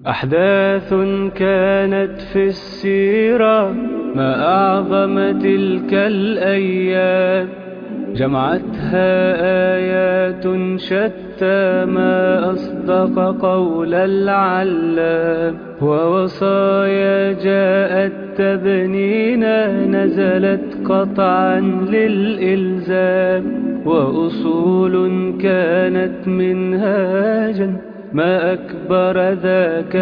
أحداث كانت في السيرة ما أعظم تلك الأيام جمعتها آيات شتى ما أصدق قول العلام ووصايا جاءت تبنينا نزلت قطعا للإلزام وأصول كانت منهاجا ما أكبر ذاك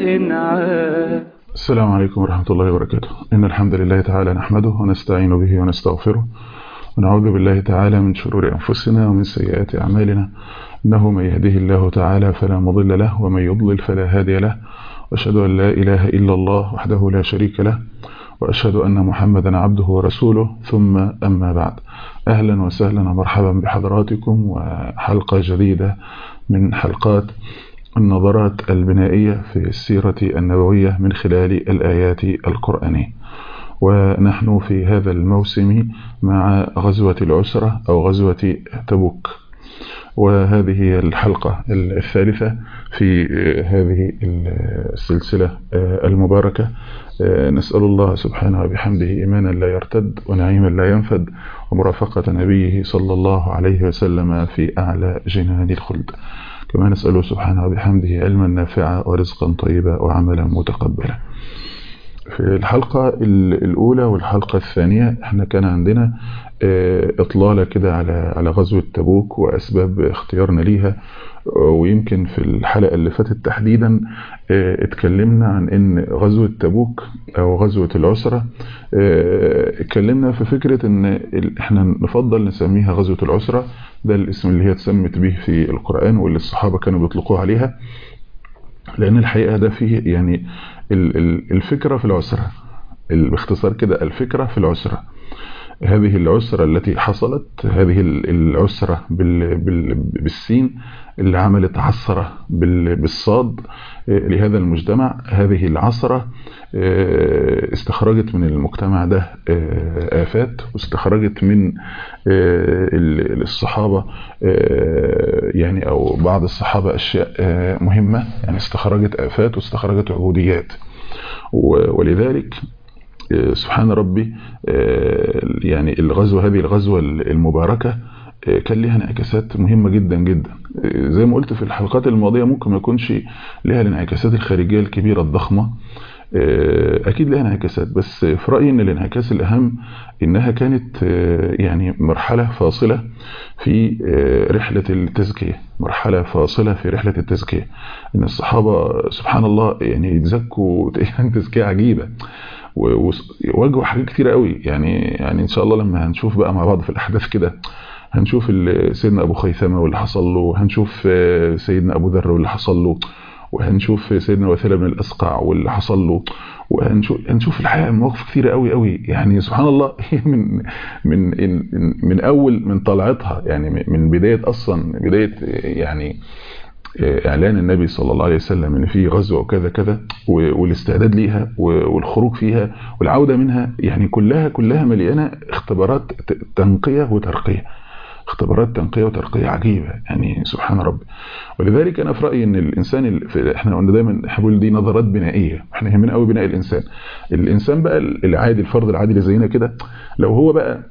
الإنعام السلام عليكم ورحمة الله وبركاته إن الحمد لله تعالى نحمده ونستعين به ونستغفره ونعوذ بالله تعالى من شرور أنفسنا ومن سيئات أعمالنا إنه من يهده الله تعالى فلا مضل له ومن يضلل فلا هادي له وأشهد أن لا إله إلا الله وحده لا شريك له وأشهد أن محمدا عبده ورسوله ثم أما بعد أهلا وسهلا ومرحبا بحضراتكم وحلقة جديدة من حلقات النظرات البنائية في السيرة النبوية من خلال الآيات القرآنية ونحن في هذا الموسم مع غزوة العسرة أو غزوة تبوك وهذه هي الحلقة الثالثة في هذه السلسلة المباركة نسأل الله سبحانه وبحمده إيمانا لا يرتد ونعيما لا ينفد ومرافقة نبيه صلى الله عليه وسلم في أعلى جنان الخلد كما نسأله سبحانه وبحمده علما نافعا ورزقا طيبا وعملا متقبلا في الحلقة الأولى والحلقة الثانية احنا كان عندنا إطلالة كده على على غزوة تبوك وأسباب اختيارنا ليها ويمكن في الحلقة اللي فاتت تحديدا اتكلمنا عن ان غزوة تبوك او غزوة العسرة اتكلمنا في فكرة ان احنا نفضل نسميها غزوة العسرة ده الاسم اللي هي اتسمت به في القرآن واللي الصحابة كانوا بيطلقوه عليها لان الحقيقة ده فيه يعني الفكرة في العسرة باختصار كده الفكرة في العسرة هذه العسرة التي حصلت هذه العسرة بالسين اللي عملت عصرة بالصاد لهذا المجتمع هذه العصرة استخرجت من المجتمع ده آفات واستخرجت من الصحابة يعني أو بعض الصحابة أشياء مهمة يعني استخرجت آفات واستخرجت عبوديات ولذلك سبحان ربي يعني الغزوة هذه الغزوة المباركة كان لها انعكاسات مهمة جدا جدا زي ما قلت في الحلقات الماضية ممكن ما يكونش لها الانعكاسات الخارجية الكبيرة الضخمة أكيد لها انعكاسات بس في رأيي أن الانعكاس الأهم إنها كانت يعني مرحلة فاصلة في رحلة التزكية مرحلة فاصلة في رحلة التزكية إن الصحابة سبحان الله يعني يتزكوا تزكية عجيبة وواجهوا حاجات كتيرة قوي يعني يعني ان شاء الله لما هنشوف بقى مع بعض في الاحداث كده هنشوف سيدنا ابو خيثمه واللي حصل له هنشوف سيدنا ابو ذر واللي حصل له وهنشوف سيدنا وثيله بن الاسقع واللي حصل له وهنشوف هنشوف الحقيقه مواقف كتيره قوي قوي يعني سبحان الله من من من اول من طلعتها يعني من بدايه اصلا بدايه يعني اعلان النبي صلى الله عليه وسلم ان في غزوه وكذا كذا والاستعداد ليها والخروج فيها والعوده منها يعني كلها كلها مليانه اختبارات تنقيه وترقيه اختبارات تنقيه وترقيه عجيبه يعني سبحان ربي ولذلك انا في رايي ان الانسان احنا قلنا دايما بنقول دي نظرات بنائيه احنا يهمنا قوي بناء الانسان الانسان بقى العادي الفرد العادي اللي زينا كده لو هو بقى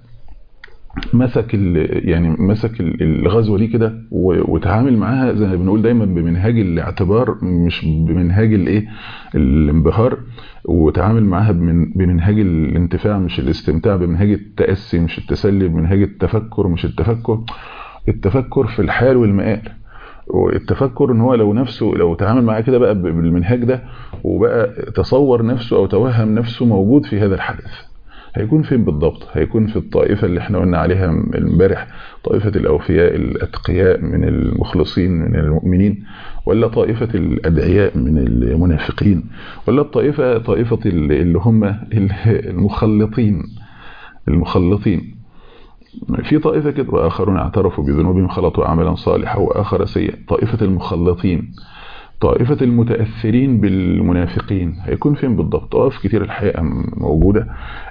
مسك يعني مسك الغزوه دي كده وتعامل معاها زي ما بنقول دايما بمنهاج الاعتبار مش بمنهاج الايه الانبهار وتعامل معاها بمنهاج الانتفاع مش الاستمتاع بمنهاج التاسي مش التسلي بمنهاج التفكر مش التفكر التفكر في الحال والمآل والتفكر ان هو لو نفسه لو تعامل معاه كده بقى بالمنهاج ده وبقى تصور نفسه او توهم نفسه موجود في هذا الحدث هيكون فين بالضبط هيكون في الطائفة اللي احنا قلنا عليها امبارح طائفة الأوفياء الأتقياء من المخلصين من المؤمنين ولا طائفة الأدعياء من المنافقين ولا الطائفة طائفة اللي هم المخلطين المخلطين في طائفة كده وآخرون اعترفوا بذنوبهم خلطوا عملا صالحا وآخر سيء طائفة المخلطين طائفة المتأثرين بالمنافقين هيكون فين بالضبط طوائف كتير الحقيقة موجودة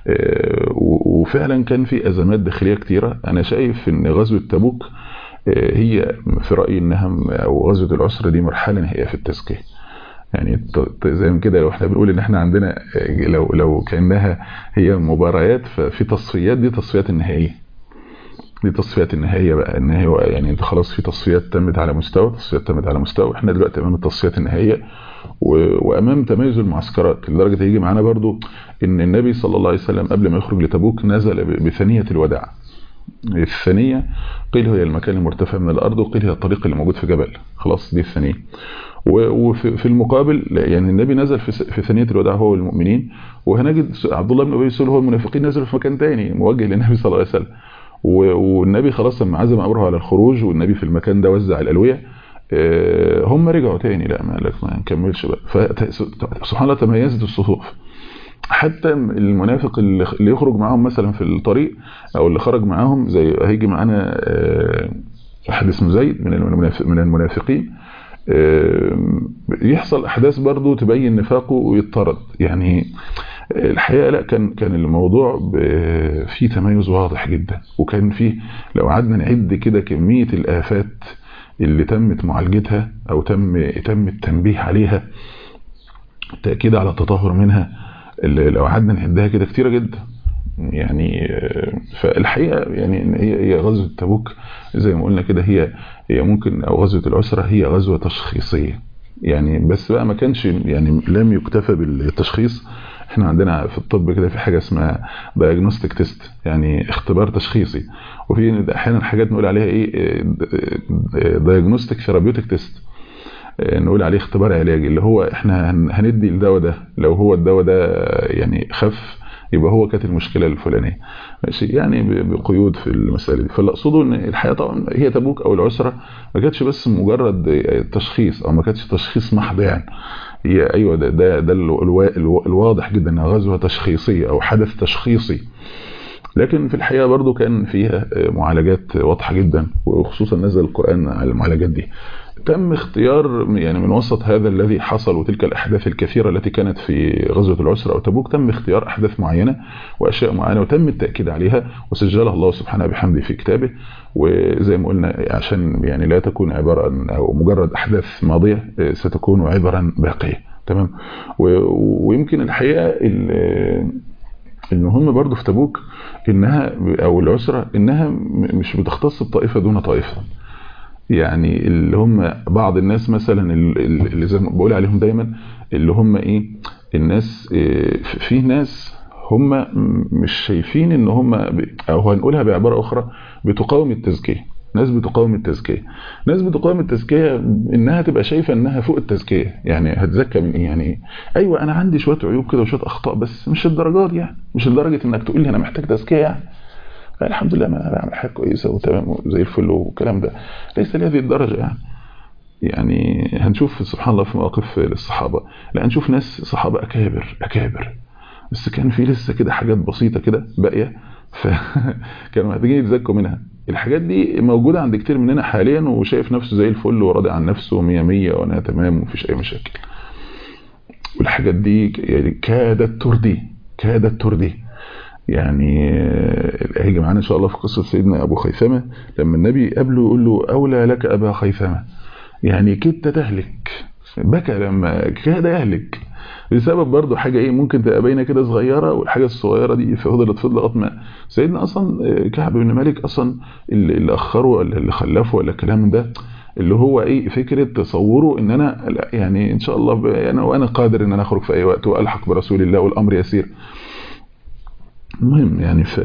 وفعلا كان في أزمات داخلية كتيرة أنا شايف أن غزوة تبوك هي في رأيي أنها أو غزوة العسرة دي مرحلة نهائية في التزكية يعني زي ما كده لو احنا بنقول ان احنا عندنا لو لو كانها هي مباريات ففي تصفيات دي تصفيات النهائيه دي تصفيات النهائيه بقى ان هي يعني انت خلاص في تصفيات تمت على مستوى تصفيات تمت على مستوى احنا دلوقتي امام التصفيات النهائيه وامام تميز المعسكرات لدرجه هيجي معانا برضو ان النبي صلى الله عليه وسلم قبل ما يخرج لتبوك نزل بثنيه الوداع الثانيه قيل هي المكان المرتفع من الارض وقيل هي الطريق اللي موجود في جبل خلاص دي الثانيه وفي المقابل يعني النبي نزل في ثانيه الوداع هو والمؤمنين وهنجد عبد الله بن ابي سلول هو المنافقين نزلوا في مكان ثاني موجه للنبي صلى الله عليه وسلم والنبي خلاص لما عزم امره على الخروج والنبي في المكان ده وزع الالويه هم رجعوا تاني لا ما لك ما نكملش بقى فسبحان الله تميزت الصفوف حتى المنافق اللي يخرج معاهم مثلا في الطريق او اللي خرج معاهم زي هيجي معانا احد اسمه زيد من المنافق من المنافقين يحصل احداث برضه تبين نفاقه ويطرد يعني الحقيقه لا كان كان الموضوع فيه تميز واضح جدا وكان فيه لو قعدنا نعد كده كميه الافات اللي تمت معالجتها او تم تم التنبيه عليها التاكيد على التطهر منها اللي لو قعدنا نعدها كده كتيره جدا يعني فالحقيقه يعني هي هي غزوه تبوك زي ما قلنا كده هي هي ممكن او غزوه العسره هي غزوه تشخيصيه يعني بس بقى ما كانش يعني لم يكتفى بالتشخيص احنا عندنا في الطب كده في حاجه اسمها دايجنوستيك تيست يعني اختبار تشخيصي وفي احيانا حاجات نقول عليها ايه دايجنوستيك ثيرابيوتيك تيست نقول عليه اختبار علاجي اللي هو احنا هندي الدواء ده لو هو الدواء ده يعني خف يبقى هو كانت المشكله الفلانيه ماشي يعني بقيود في المساله دي فاللي اقصده ان الحقيقه طبعا هي تبوك او العسره ما كانتش بس مجرد تشخيص او ما كانتش تشخيص محض يعني هي ايوه ده ده, ده الواضح جدا انها غزوه تشخيصيه او حدث تشخيصي لكن في الحقيقه برضو كان فيها معالجات واضحه جدا وخصوصا نزل القران على المعالجات دي تم اختيار يعني من وسط هذا الذي حصل وتلك الأحداث الكثيرة التي كانت في غزوة العسرة أو تبوك تم اختيار أحداث معينة وأشياء معينة وتم التأكيد عليها وسجلها الله سبحانه بحمده في كتابه وزي ما قلنا عشان يعني لا تكون عبارة أو مجرد أحداث ماضية ستكون عبرا باقية تمام ويمكن الحقيقة المهم برضو في تبوك إنها أو العسرة إنها مش بتختص الطائفة دون طائفة يعني اللي هم بعض الناس مثلا اللي زي ما بقول عليهم دايما اللي هم ايه الناس إيه في ناس هم مش شايفين ان هم او هنقولها بعباره اخرى بتقاوم التزكيه ناس بتقاوم التزكيه ناس بتقاوم التزكيه انها تبقى شايفه انها فوق التزكيه يعني هتزكى من ايه يعني ايه ايوه انا عندي شويه عيوب كده وشويه اخطاء بس مش الدرجات يعني مش لدرجه انك تقول لي انا محتاج تزكيه يعني الحمد لله ما انا بعمل حاجه كويسه وتمام وزي الفل والكلام ده ليس لهذه الدرجه يعني يعني هنشوف سبحان الله في مواقف للصحابه لا هنشوف ناس صحابه اكابر اكابر بس كان في لسه كده حاجات بسيطه كده باقيه فكانوا محتاجين يتزكوا منها الحاجات دي موجوده عند كتير مننا حاليا وشايف نفسه زي الفل وراضي عن نفسه 100 100 وانا تمام ومفيش اي مشاكل والحاجات دي يعني كادت تردي كادت تردي يعني هيجي معانا ان شاء الله في قصه سيدنا ابو خيثمه لما النبي قابله يقول له اولى لك ابا خيثمه يعني كدت تهلك بكى لما كاد يهلك بسبب برضه حاجه ايه ممكن تبقى باينه كده صغيره والحاجه الصغيره دي فضلت فضل لغايه ما سيدنا اصلا كعب بن مالك اصلا اللي اخره ولا اللي خلفه ولا الكلام ده اللي هو ايه فكره تصوره ان انا يعني ان شاء الله يعني وانا قادر ان انا اخرج في اي وقت والحق برسول الله والامر يسير المهم يعني في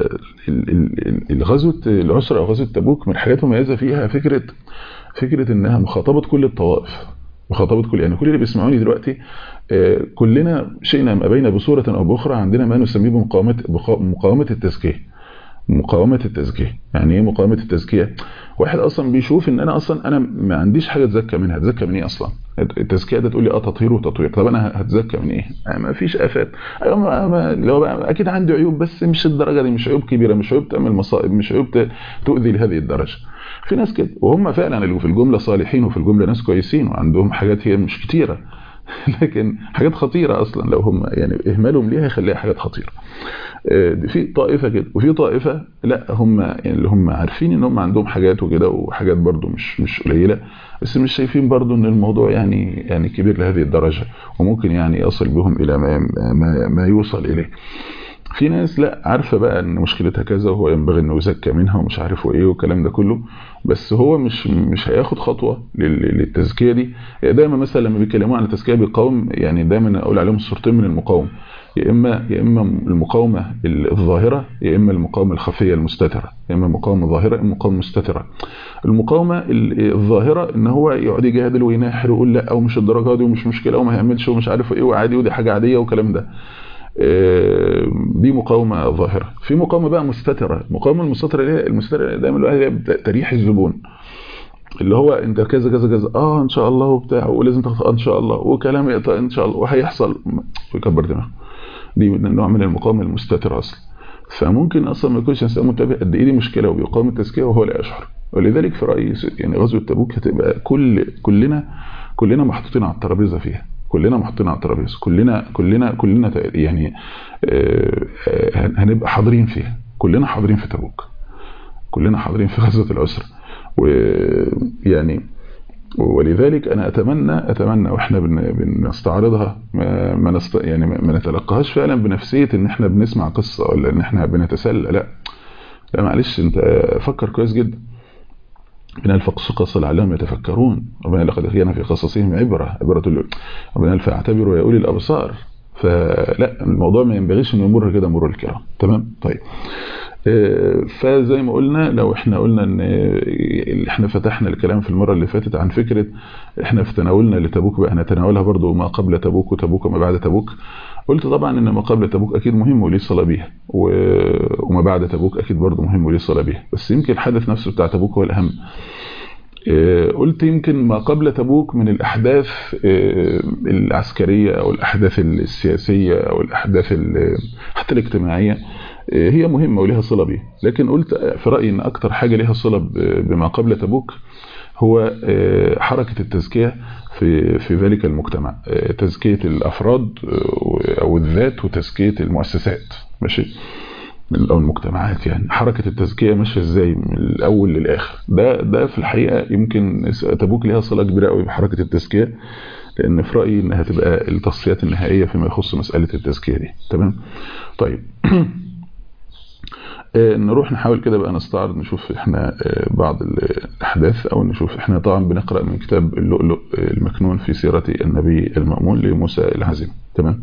الغزوة العسرة أو غزوة تبوك من الحاجات المميزة فيها فكرة فكرة إنها مخاطبة كل الطوائف مخاطبة كل يعني كل اللي بيسمعوني دلوقتي كلنا شئنا ما بين بصورة أو بأخرى عندنا ما نسميه بمقاومة مقاومة التزكية مقاومة التزكية يعني ايه مقاومة التزكية واحد اصلا بيشوف ان انا اصلا انا ما عنديش حاجة اتزكى منها اتزكى من ايه اصلا التزكية ده تقول لي اه تطهير وتطوير طب انا هتزكى من ايه ما فيش افات ايوه لو اكيد عندي عيوب بس مش الدرجة دي مش عيوب كبيرة مش عيوب تعمل مصائب مش عيوب تؤذي لهذه الدرجة في ناس كده وهم فعلا اللي في الجملة صالحين وفي الجملة ناس كويسين وعندهم حاجات هي مش كتيرة لكن حاجات خطيره اصلا لو هم يعني اهمالهم ليها يخليها حاجات خطيره في طائفه كده وفي طائفه لا هم يعني اللي هم عارفين ان هم عندهم حاجات وكده وحاجات برضو مش مش قليله بس مش شايفين برضو ان الموضوع يعني يعني كبير لهذه الدرجه وممكن يعني يصل بهم الى ما ما, ما يوصل اليه في ناس لا عارفه بقى ان مشكلتها كذا وهو ينبغي انه يزكى منها ومش عارف ايه والكلام ده كله بس هو مش مش هياخد خطوه للتزكيه دي دايما مثلا لما بيتكلموا عن التزكيه بيقاوم يعني دايما اقول عليهم صورتين من المقاومه يا اما يا اما المقاومه الظاهره يا اما المقاومه الخفيه المستتره يا اما مقاومه ظاهره يا اما مقاومه مستتره المقاومه الظاهره ان هو يقعد يجادل ويناحر ويقول لا ومش الدرجه دي ومش مشكله وما هيعملش ومش عارف ايه وعادي ودي حاجه عاديه والكلام ده دي مقاومه ظاهره في مقاومه بقى مستتره المقاومه المستتره اللي هي المستتره دايما هي تريح الزبون اللي هو انت كذا كذا كذا اه ان شاء الله وبتاع ولازم تاخد ان شاء الله وكلام ان شاء الله وهيحصل ويكبر دماغه دي نوع من المقاومه المستتره اصلا فممكن اصلا ما يكونش الانسان منتبه قد ايه دي مشكله وبيقاوم التزكيه وهو لا يشعر ولذلك في رايي يعني غزوه تبوك هتبقى كل كلنا كلنا محطوطين على الترابيزه فيها كلنا محطوطين على الترابيزه كلنا كلنا كلنا يعني هنبقى حاضرين فيها كلنا حاضرين في تبوك كلنا حاضرين في غزوه العسره ويعني ولذلك انا اتمنى اتمنى واحنا بنستعرضها ما, ما نست يعني ما نتلقاهاش فعلا بنفسيه ان احنا بنسمع قصه ولا ان احنا بنتسلى لا لا معلش انت فكر كويس جدا من الفقص قص العلام يتفكرون ربنا لقد كان في قصصهم عبره عبره ربنا فاعتبروا يا اولي الابصار فلا الموضوع ما ينبغيش انه يمر كده مرور الكرام تمام طيب فزي ما قلنا لو احنا قلنا ان احنا فتحنا الكلام في المره اللي فاتت عن فكره احنا في تناولنا لتبوك بقى هنتناولها برضو ما قبل تبوك وتبوك وما بعد تبوك قلت طبعا ان ما قبل تبوك اكيد مهم وليه صله بيها وما بعد تبوك اكيد برضو مهم وليه صله بيها بس يمكن الحدث نفسه بتاع تبوك هو الاهم قلت يمكن ما قبل تبوك من الأحداث العسكرية أو الأحداث السياسية أو الأحداث حتى الاجتماعية هي مهمة ولها صلة بيه لكن قلت في رأيي أن أكتر حاجة لها صلة بما قبل تبوك هو حركة التزكية في في ذلك المجتمع تزكية الأفراد أو الذات وتزكية المؤسسات ماشي او المجتمعات يعني حركه التزكيه ماشيه ازاي من الاول للاخر ده ده في الحقيقه يمكن تبوك ليها صله كبيره قوي بحركه التزكيه لان في رايي انها تبقى التصفيات النهائيه فيما يخص مساله التزكيه دي تمام طيب نروح نحاول كده بقى نستعرض نشوف احنا بعض الاحداث او نشوف احنا طبعا بنقرا من كتاب اللؤلؤ المكنون في سيره النبي المامون لموسى العزم تمام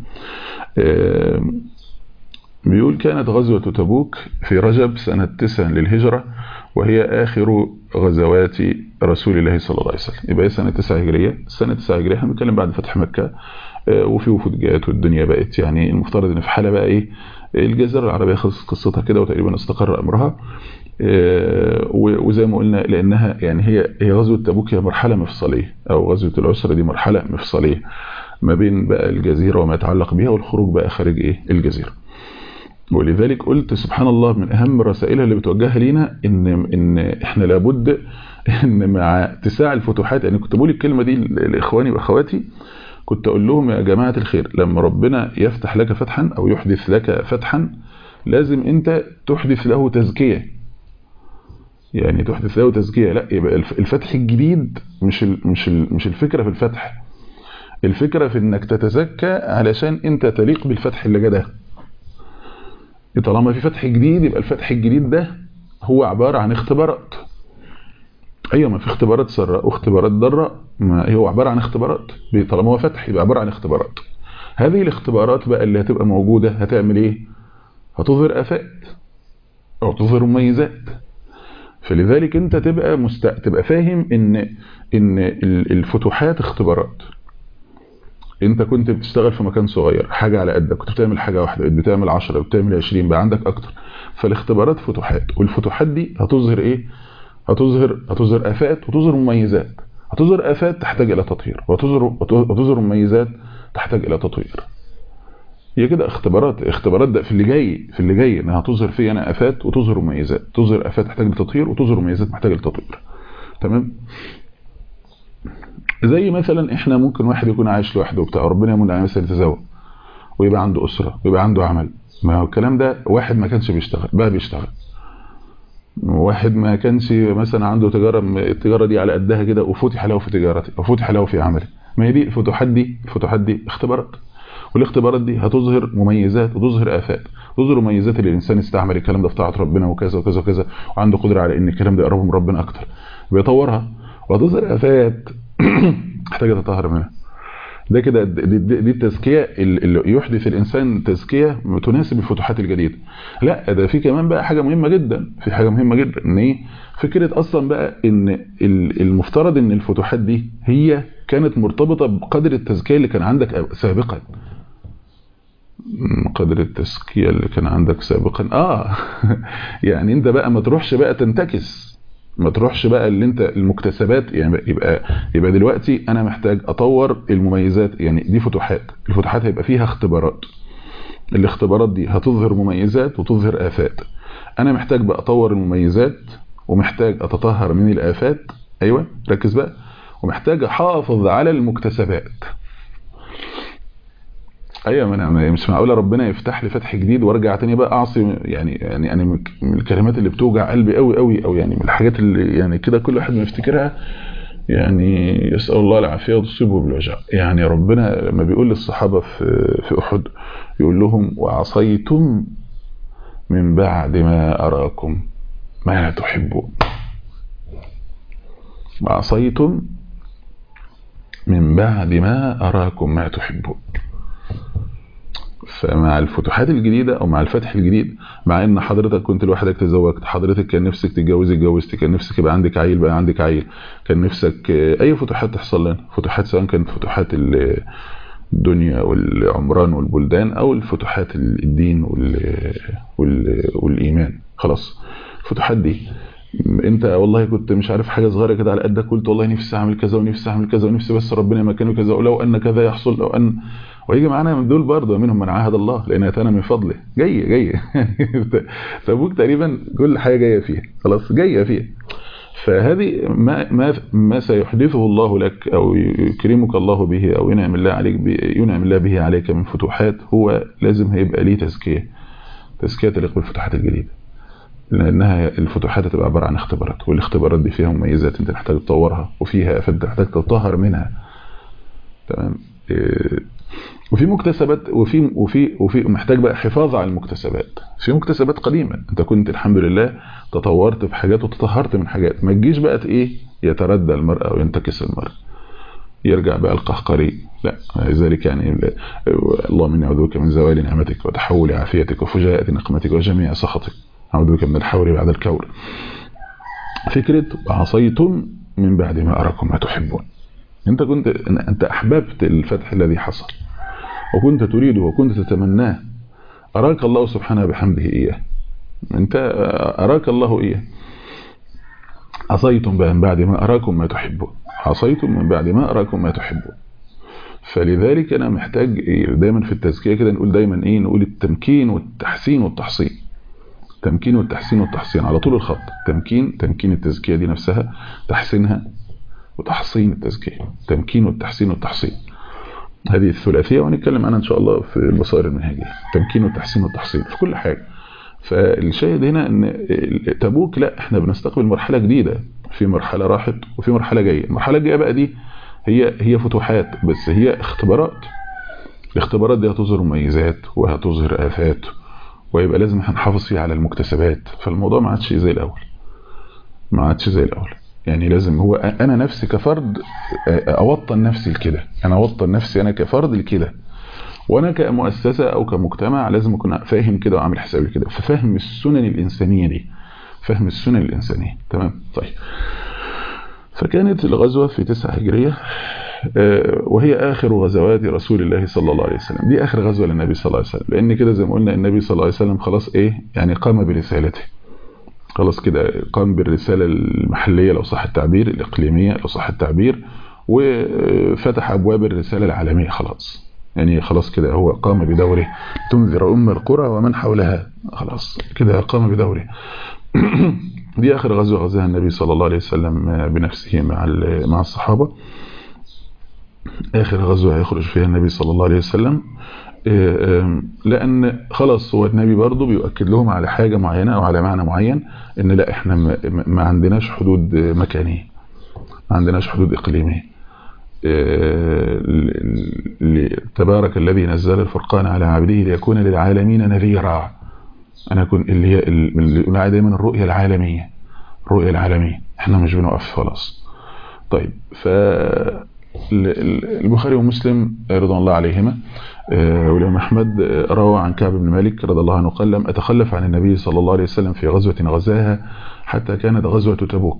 بيقول كانت غزوة تبوك في رجب سنة تسع للهجرة وهي آخر غزوات رسول الله صلى الله عليه وسلم يبقى سنة تسعة هجرية سنة تسعة هجرية احنا بنتكلم بعد فتح مكة وفي وفود جاءت والدنيا بقت يعني المفترض ان في حالة بقى ايه الجزيرة العربية خلصت قصتها كده وتقريبا استقر امرها وزي ما قلنا لانها يعني هي هي غزوة تبوك هي مرحلة مفصلية او غزوة العسرة دي مرحلة مفصلية ما بين بقى الجزيرة وما يتعلق بها والخروج بقى خارج ايه الجزيرة ولذلك قلت سبحان الله من اهم رسائلها اللي بتوجهها لينا ان ان احنا لابد ان مع اتساع الفتوحات يعني كنت بقول الكلمه دي لاخواني واخواتي كنت اقول لهم يا جماعه الخير لما ربنا يفتح لك فتحا او يحدث لك فتحا لازم انت تحدث له تزكيه يعني تحدث له تزكيه لا يبقى الفتح الجديد مش مش مش الفكره في الفتح الفكره في انك تتزكى علشان انت تليق بالفتح اللي جه ده طالما في فتح جديد يبقى الفتح الجديد ده هو عبارة عن اختبارات ايوه ما في اختبارات سراء واختبارات ضراء ما هو عبارة عن اختبارات طالما هو فتح يبقى عبارة عن اختبارات هذه الاختبارات بقى اللي هتبقى موجودة هتعمل ايه هتظهر افات او تظهر مميزات فلذلك انت تبقى مست... تبقى فاهم ان ان الفتوحات اختبارات انت كنت بتشتغل في مكان صغير حاجة على قدك كنت بتعمل حاجة واحدة بقيت بتعمل 10 بتعمل 20 بقى عندك اكتر فالاختبارات فتوحات والفتوحات دي هتظهر ايه هتظهر هتظهر افات وتظهر مميزات هتظهر افات تحتاج الى تطهير وتظهر وتظهر مميزات تحتاج الى تطوير هي كده اختبارات اختبارات ده في اللي جاي في اللي جاي انها هتظهر فيه انا افات وتظهر مميزات تظهر افات تحتاج لتطهير وتظهر مميزات محتاجه لتطوير تمام زي مثلا احنا ممكن واحد يكون عايش لوحده وبتاع ربنا يمن عليه مثلا يتزوج ويبقى عنده اسره ويبقى عنده عمل ما هو الكلام ده واحد ما كانش بيشتغل بقى بيشتغل واحد ما كانش مثلا عنده تجاره التجاره دي على قدها كده وفتح له في تجارته وفتح له في عمله ما هي دي الفتوحات دي الفتوحات دي اختبارات والاختبارات دي هتظهر مميزات وتظهر آفات تظهر مميزات اللي الإنسان استعمل الكلام ده في طاعة ربنا وكذا وكذا وكذا وعنده قدرة على إن الكلام ده يقربه من ربنا أكتر بيطورها وهتظهر آفات محتاجة تطهر منها ده كده دي, دي التزكية اللي يحدث الإنسان تزكية تناسب الفتوحات الجديدة لا ده في كمان بقى حاجة مهمة جدا في حاجة مهمة جدا إن إيه فكرة أصلا بقى إن المفترض إن الفتوحات دي هي كانت مرتبطة بقدر التزكية اللي كان عندك سابقا قدر التزكية اللي كان عندك سابقا اه يعني انت بقى ما تروحش بقى تنتكس ما تروحش بقى اللي انت المكتسبات يعني يبقى يبقى دلوقتي انا محتاج اطور المميزات يعني دي فتوحات الفتوحات هيبقى فيها اختبارات الاختبارات دي هتظهر مميزات وتظهر آفات انا محتاج بقى اطور المميزات ومحتاج اتطهر من الآفات ايوه ركز بقى ومحتاج احافظ على المكتسبات ايوه انا مش معقوله ربنا يفتح لي فتح جديد وارجع تاني بقى اعصي يعني يعني انا من الكلمات اللي بتوجع قلبي قوي قوي او يعني من الحاجات اللي يعني كده كل واحد ما يفتكرها يعني يسال الله العافيه وتصيبه بالوجع يعني ربنا لما بيقول للصحابه في في احد يقول لهم وعصيتم من بعد ما اراكم ما تحبون وعصيتم من بعد ما أراكم ما تحبون فمع الفتوحات الجديدة أو مع الفتح الجديد مع إن حضرتك كنت لوحدك تزوجت حضرتك كان نفسك تتجوز اتجوزت كان نفسك يبقى عندك عيل بقى عندك عيل كان نفسك أي فتوحات تحصل لنا فتوحات سواء كانت فتوحات الدنيا والعمران والبلدان أو الفتوحات الدين والإيمان خلاص الفتوحات دي انت والله كنت مش عارف حاجه صغيره كده على قدك قلت والله نفسي اعمل كذا ونفسي اعمل كذا ونفسي بس ربنا مكانه كذا ولو ان كذا يحصل لو ان ويجي معانا من دول برضه منهم من عاهد الله لان اتانا من فضله جاي جاي تبوك تقريبا كل حاجه جايه فيها خلاص جايه فيها فهذه ما ما ما سيحدثه الله لك او يكرمك الله به او ينعم الله عليك ينعم الله به عليك من فتوحات هو لازم هيبقى ليه تزكيه تزكيه تليق بالفتوحات الجديده لانها الفتوحات هتبقى عباره عن اختبارات والاختبارات دي فيها مميزات انت محتاج تطورها وفيها فانت محتاج تطهر منها تمام وفي مكتسبات وفي وفي وفي محتاج بقى حفاظ على المكتسبات في مكتسبات قديمه انت كنت الحمد لله تطورت في حاجات وتطهرت من حاجات ما تجيش بقى ايه يتردى المرء او ينتكس المرء يرجع بقى القهقري لا لذلك يعني اللهم اني اعوذ بك من زوال نعمتك وتحول عافيتك وفجاءة نقمتك وجميع سخطك أعوذ بك من الحول بعد الكور فكرة عصيتم من بعد ما أراكم ما تحبون أنت كنت أنت أحببت الفتح الذي حصل وكنت تريده وكنت تتمناه أراك الله سبحانه بحمده إياه أنت أراك الله إياه عصيتم من بعد ما أراكم ما تحبون عصيتم من بعد ما أراكم ما تحبون فلذلك أنا محتاج دايما في التزكية كده نقول دايما إيه نقول التمكين والتحسين والتحصين التمكين والتحسين والتحصين على طول الخط تمكين تمكين التزكية دي نفسها تحسينها وتحصين التزكية تمكين والتحسين والتحصين هذه الثلاثية ونتكلم عنها إن شاء الله في البصائر المنهجية تمكين والتحسين والتحصين في كل حاجة فالشاهد هنا ان تبوك لا احنا بنستقبل مرحلة جديدة في مرحلة راحت وفي مرحلة جاية المرحلة الجاية بقى دي هي هي فتوحات بس هي اختبارات الاختبارات دي هتظهر مميزات وهتظهر آفات ويبقى لازم هنحافظ فيه على المكتسبات فالموضوع ما عادش زي الأول ما عادش زي الأول يعني لازم هو أنا نفسي كفرد أوطن نفسي لكده أنا أوطن نفسي أنا كفرد لكده وانا كمؤسسه او كمجتمع لازم اكون فاهم كده وعامل حسابي كده ففهم السنن الانسانيه دي فهم السنن الانسانيه تمام طيب فكانت الغزوه في 9 هجريه وهي اخر غزوات رسول الله صلى الله عليه وسلم دي اخر غزوه للنبي صلى الله عليه وسلم لان كده زي ما قلنا النبي صلى الله عليه وسلم خلاص ايه يعني قام برسالته خلاص كده قام بالرساله المحليه لو صح التعبير الاقليميه لو صح التعبير وفتح ابواب الرساله العالميه خلاص يعني خلاص كده هو قام بدوره تنذر أم القرى ومن حولها خلاص كده قام بدوره دي آخر غزوة غزاها النبي صلى الله عليه وسلم بنفسه مع مع الصحابة آخر غزوة هيخرج فيها النبي صلى الله عليه وسلم لأن خلاص هو النبي برضه بيؤكد لهم على حاجة معينة أو على معنى معين إن لا إحنا ما عندناش حدود مكانية ما عندناش حدود إقليمية تبارك الذي نزل الفرقان على عبده ليكون للعالمين نذيرا أنا أكون اللي هي اللي يقول دايما الرؤية العالمية الرؤية العالمية احنا مش بنقف خلاص طيب ف البخاري ومسلم رضي الله عليهما والإمام أحمد روى عن كعب بن مالك رضي الله عنه قال لم أتخلف عن النبي صلى الله عليه وسلم في غزوة غزاها حتى كانت غزوة تبوك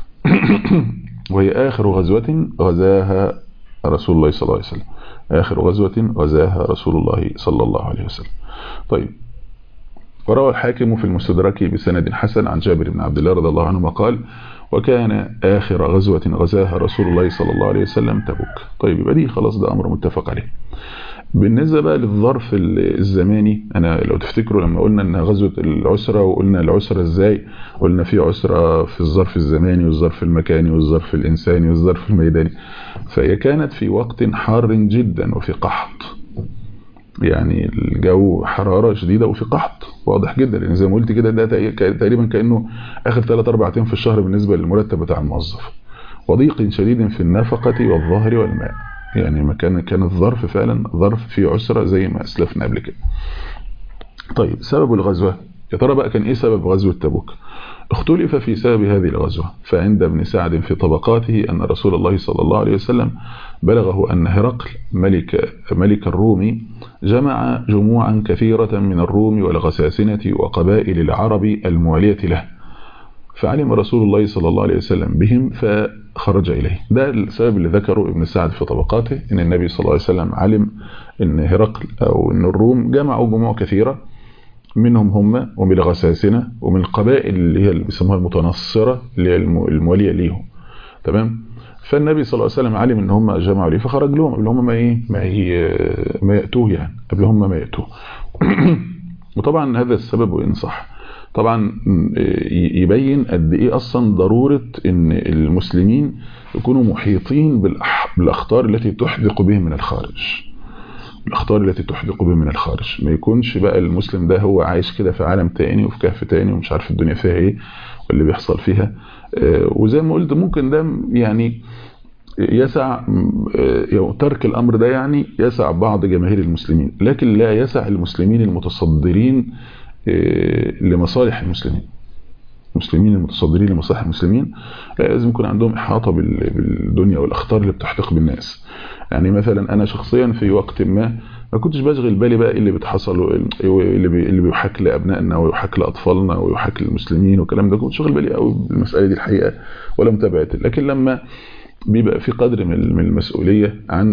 وهي آخر غزوة غزاها رسول الله صلى الله عليه وسلم آخر غزوة غزاها رسول الله صلى الله عليه وسلم طيب وروى الحاكم في المستدرك بسند حسن عن جابر بن عبد الله رضي الله عنهما قال وكان آخر غزوة غزاها رسول الله صلى الله عليه وسلم تبوك طيب يبقى دي خلاص ده أمر متفق عليه بالنسبة بقى للظرف الزماني أنا لو تفتكروا لما قلنا أن غزوة العسرة وقلنا العسرة إزاي قلنا في عسرة في الظرف الزماني والظرف المكاني والظرف الإنساني والظرف الميداني فهي كانت في وقت حار جدا وفي قحط يعني الجو حرارة شديدة وفي قحط واضح جدا لان زي ما قلت كده ده تقريبا كانه اخر 3 4 ايام في الشهر بالنسبه للمرتب بتاع الموظف وضيق شديد في النفقه والظهر والماء يعني ما كان كان الظرف فعلا ظرف فيه عسره زي ما اسلفنا قبل كده طيب سبب الغزوه يا ترى بقى كان ايه سبب غزوه تبوك اختلف في سبب هذه الغزوة فعند ابن سعد في طبقاته أن رسول الله صلى الله عليه وسلم بلغه أن هرقل ملك, ملك الروم جمع جموعا كثيرة من الروم والغساسنة وقبائل العرب الموالية له فعلم رسول الله صلى الله عليه وسلم بهم فخرج إليه ده السبب اللي ذكره ابن سعد في طبقاته أن النبي صلى الله عليه وسلم علم أن هرقل أو أن الروم جمعوا جموع كثيرة منهم هم ومن الغساسنة ومن القبائل اللي هي اللي بيسموها المتنصرة اللي هي الموالية ليهم تمام فالنبي صلى الله عليه وسلم علم ان هم جمعوا ليه فخرج لهم قبل هم ما ايه ما, هي ما يأتوه يعني قبل هم ما يأتوه وطبعا هذا السبب وان صح طبعا يبين قد ايه اصلا ضرورة ان المسلمين يكونوا محيطين بالاخطار التي تحدق بهم من الخارج الاخطار التي تحدق به من الخارج ما يكونش بقى المسلم ده هو عايش كده في عالم تاني وفي كهف تاني ومش عارف الدنيا فيها ايه واللي بيحصل فيها وزي ما قلت ممكن ده يعني يسع ترك الامر ده يعني يسع بعض جماهير المسلمين لكن لا يسع المسلمين المتصدرين لمصالح المسلمين المسلمين المتصدرين لمصالح المسلمين لازم يكون عندهم احاطه بالدنيا والاخطار اللي بتحدق بالناس يعني مثلا انا شخصيا في وقت ما ما كنتش بشغل بالي بقى اللي بتحصل اللي بي اللي بيحاك لابنائنا ويحاك لاطفالنا ويحاك للمسلمين والكلام ده كنت شغل بالي قوي بالمساله دي الحقيقه ولا متابعت لكن لما بيبقى في قدر من المسؤوليه عن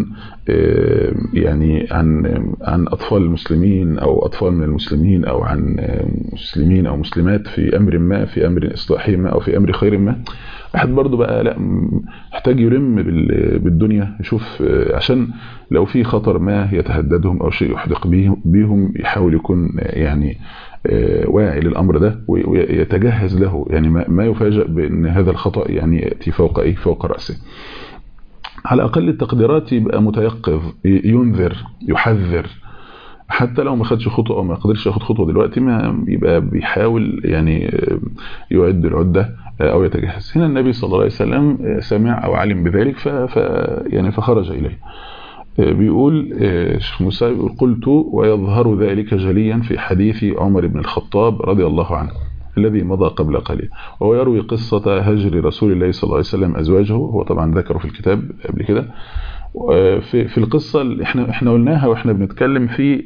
يعني عن عن اطفال المسلمين او اطفال من المسلمين او عن مسلمين او مسلمات في امر ما في امر اصلاحي ما او في امر خير ما واحد برضه بقى لا محتاج يلم بالدنيا يشوف عشان لو في خطر ما يتهددهم او شيء يحدق بيهم يحاول يكون يعني واعي للامر ده ويتجهز له يعني ما يفاجئ بان هذا الخطا يعني ياتي فوق ايه فوق راسه على اقل التقديرات يبقى متيقظ ينذر يحذر حتى لو ما خدش خطوه او ما قدرش ياخد خطوه دلوقتي ما يبقى بيحاول يعني يعد العده او يتجهز هنا النبي صلى الله عليه وسلم سمع او علم بذلك ف يعني فخرج اليه بيقول شيخ موسى يقول قلت ويظهر ذلك جليا في حديث عمر بن الخطاب رضي الله عنه الذي مضى قبل قليل وهو يروي قصة هجر رسول الله صلى الله عليه وسلم أزواجه هو طبعا ذكره في الكتاب قبل كده في في القصة اللي احنا احنا قلناها واحنا بنتكلم في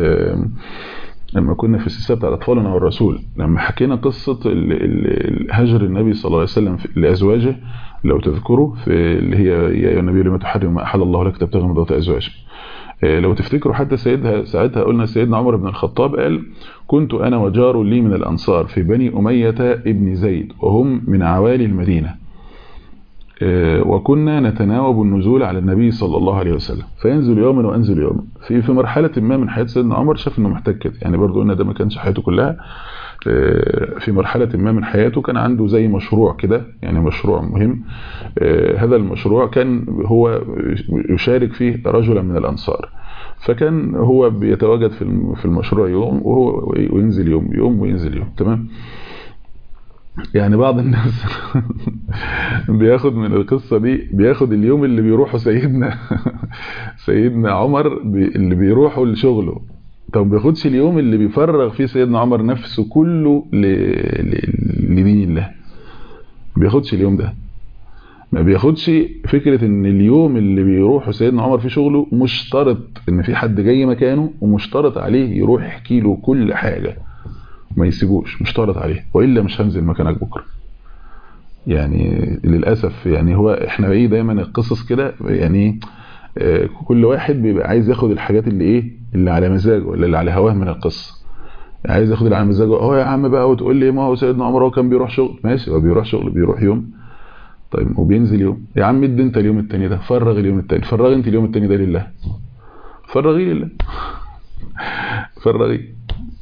لما كنا في السلسله بتاع اطفالنا والرسول لما حكينا قصه هجر النبي صلى الله عليه وسلم لازواجه لو تذكروا في اللي هي يا ايها النبي لما تحرم ما احل الله لك تبتغي مرضات ازواجك لو تفتكروا حتى سيدها ساعتها قلنا سيدنا عمر بن الخطاب قال كنت انا وجار لي من الانصار في بني اميه ابن زيد وهم من عوالي المدينه وكنا نتناوب النزول على النبي صلى الله عليه وسلم فينزل يوما وانزل يوما في في مرحله ما من حياه سيدنا عمر شاف انه محتاج كده يعني برضو قلنا ده ما كانش حياته كلها في مرحله ما من حياته كان عنده زي مشروع كده يعني مشروع مهم هذا المشروع كان هو يشارك فيه رجلا من الانصار فكان هو بيتواجد في في المشروع يوم وهو وينزل يوم يوم وينزل يوم تمام يعني بعض الناس بياخد من القصة دي بياخد اليوم اللي بيروحوا سيدنا سيدنا عمر اللي بيروحوا لشغله طب بياخدش اليوم اللي بيفرغ فيه سيدنا عمر نفسه كله لدين الله بياخدش اليوم ده ما بياخدش فكرة ان اليوم اللي بيروحوا سيدنا عمر في شغله مشترط ان في حد جاي مكانه ومشترط عليه يروح يحكي له كل حاجة ما يسيبوش مشترط عليه وإلا مش هنزل مكانك بكرة يعني للأسف يعني هو احنا ايه دايما القصص كده يعني اه كل واحد بيبقى عايز ياخد الحاجات اللي ايه اللي على مزاجه ولا اللي على هواه من القصة عايز ياخد اللي على مزاجه اه يا عم بقى وتقول لي ما هو سيدنا عمر هو كان بيروح شغل ماشي هو بيروح شغل بيروح يوم طيب وبينزل يوم يا عم ادي انت اليوم التاني ده فرغ اليوم التاني فرغ انت اليوم التاني ده لله فرغيه لله فرغيه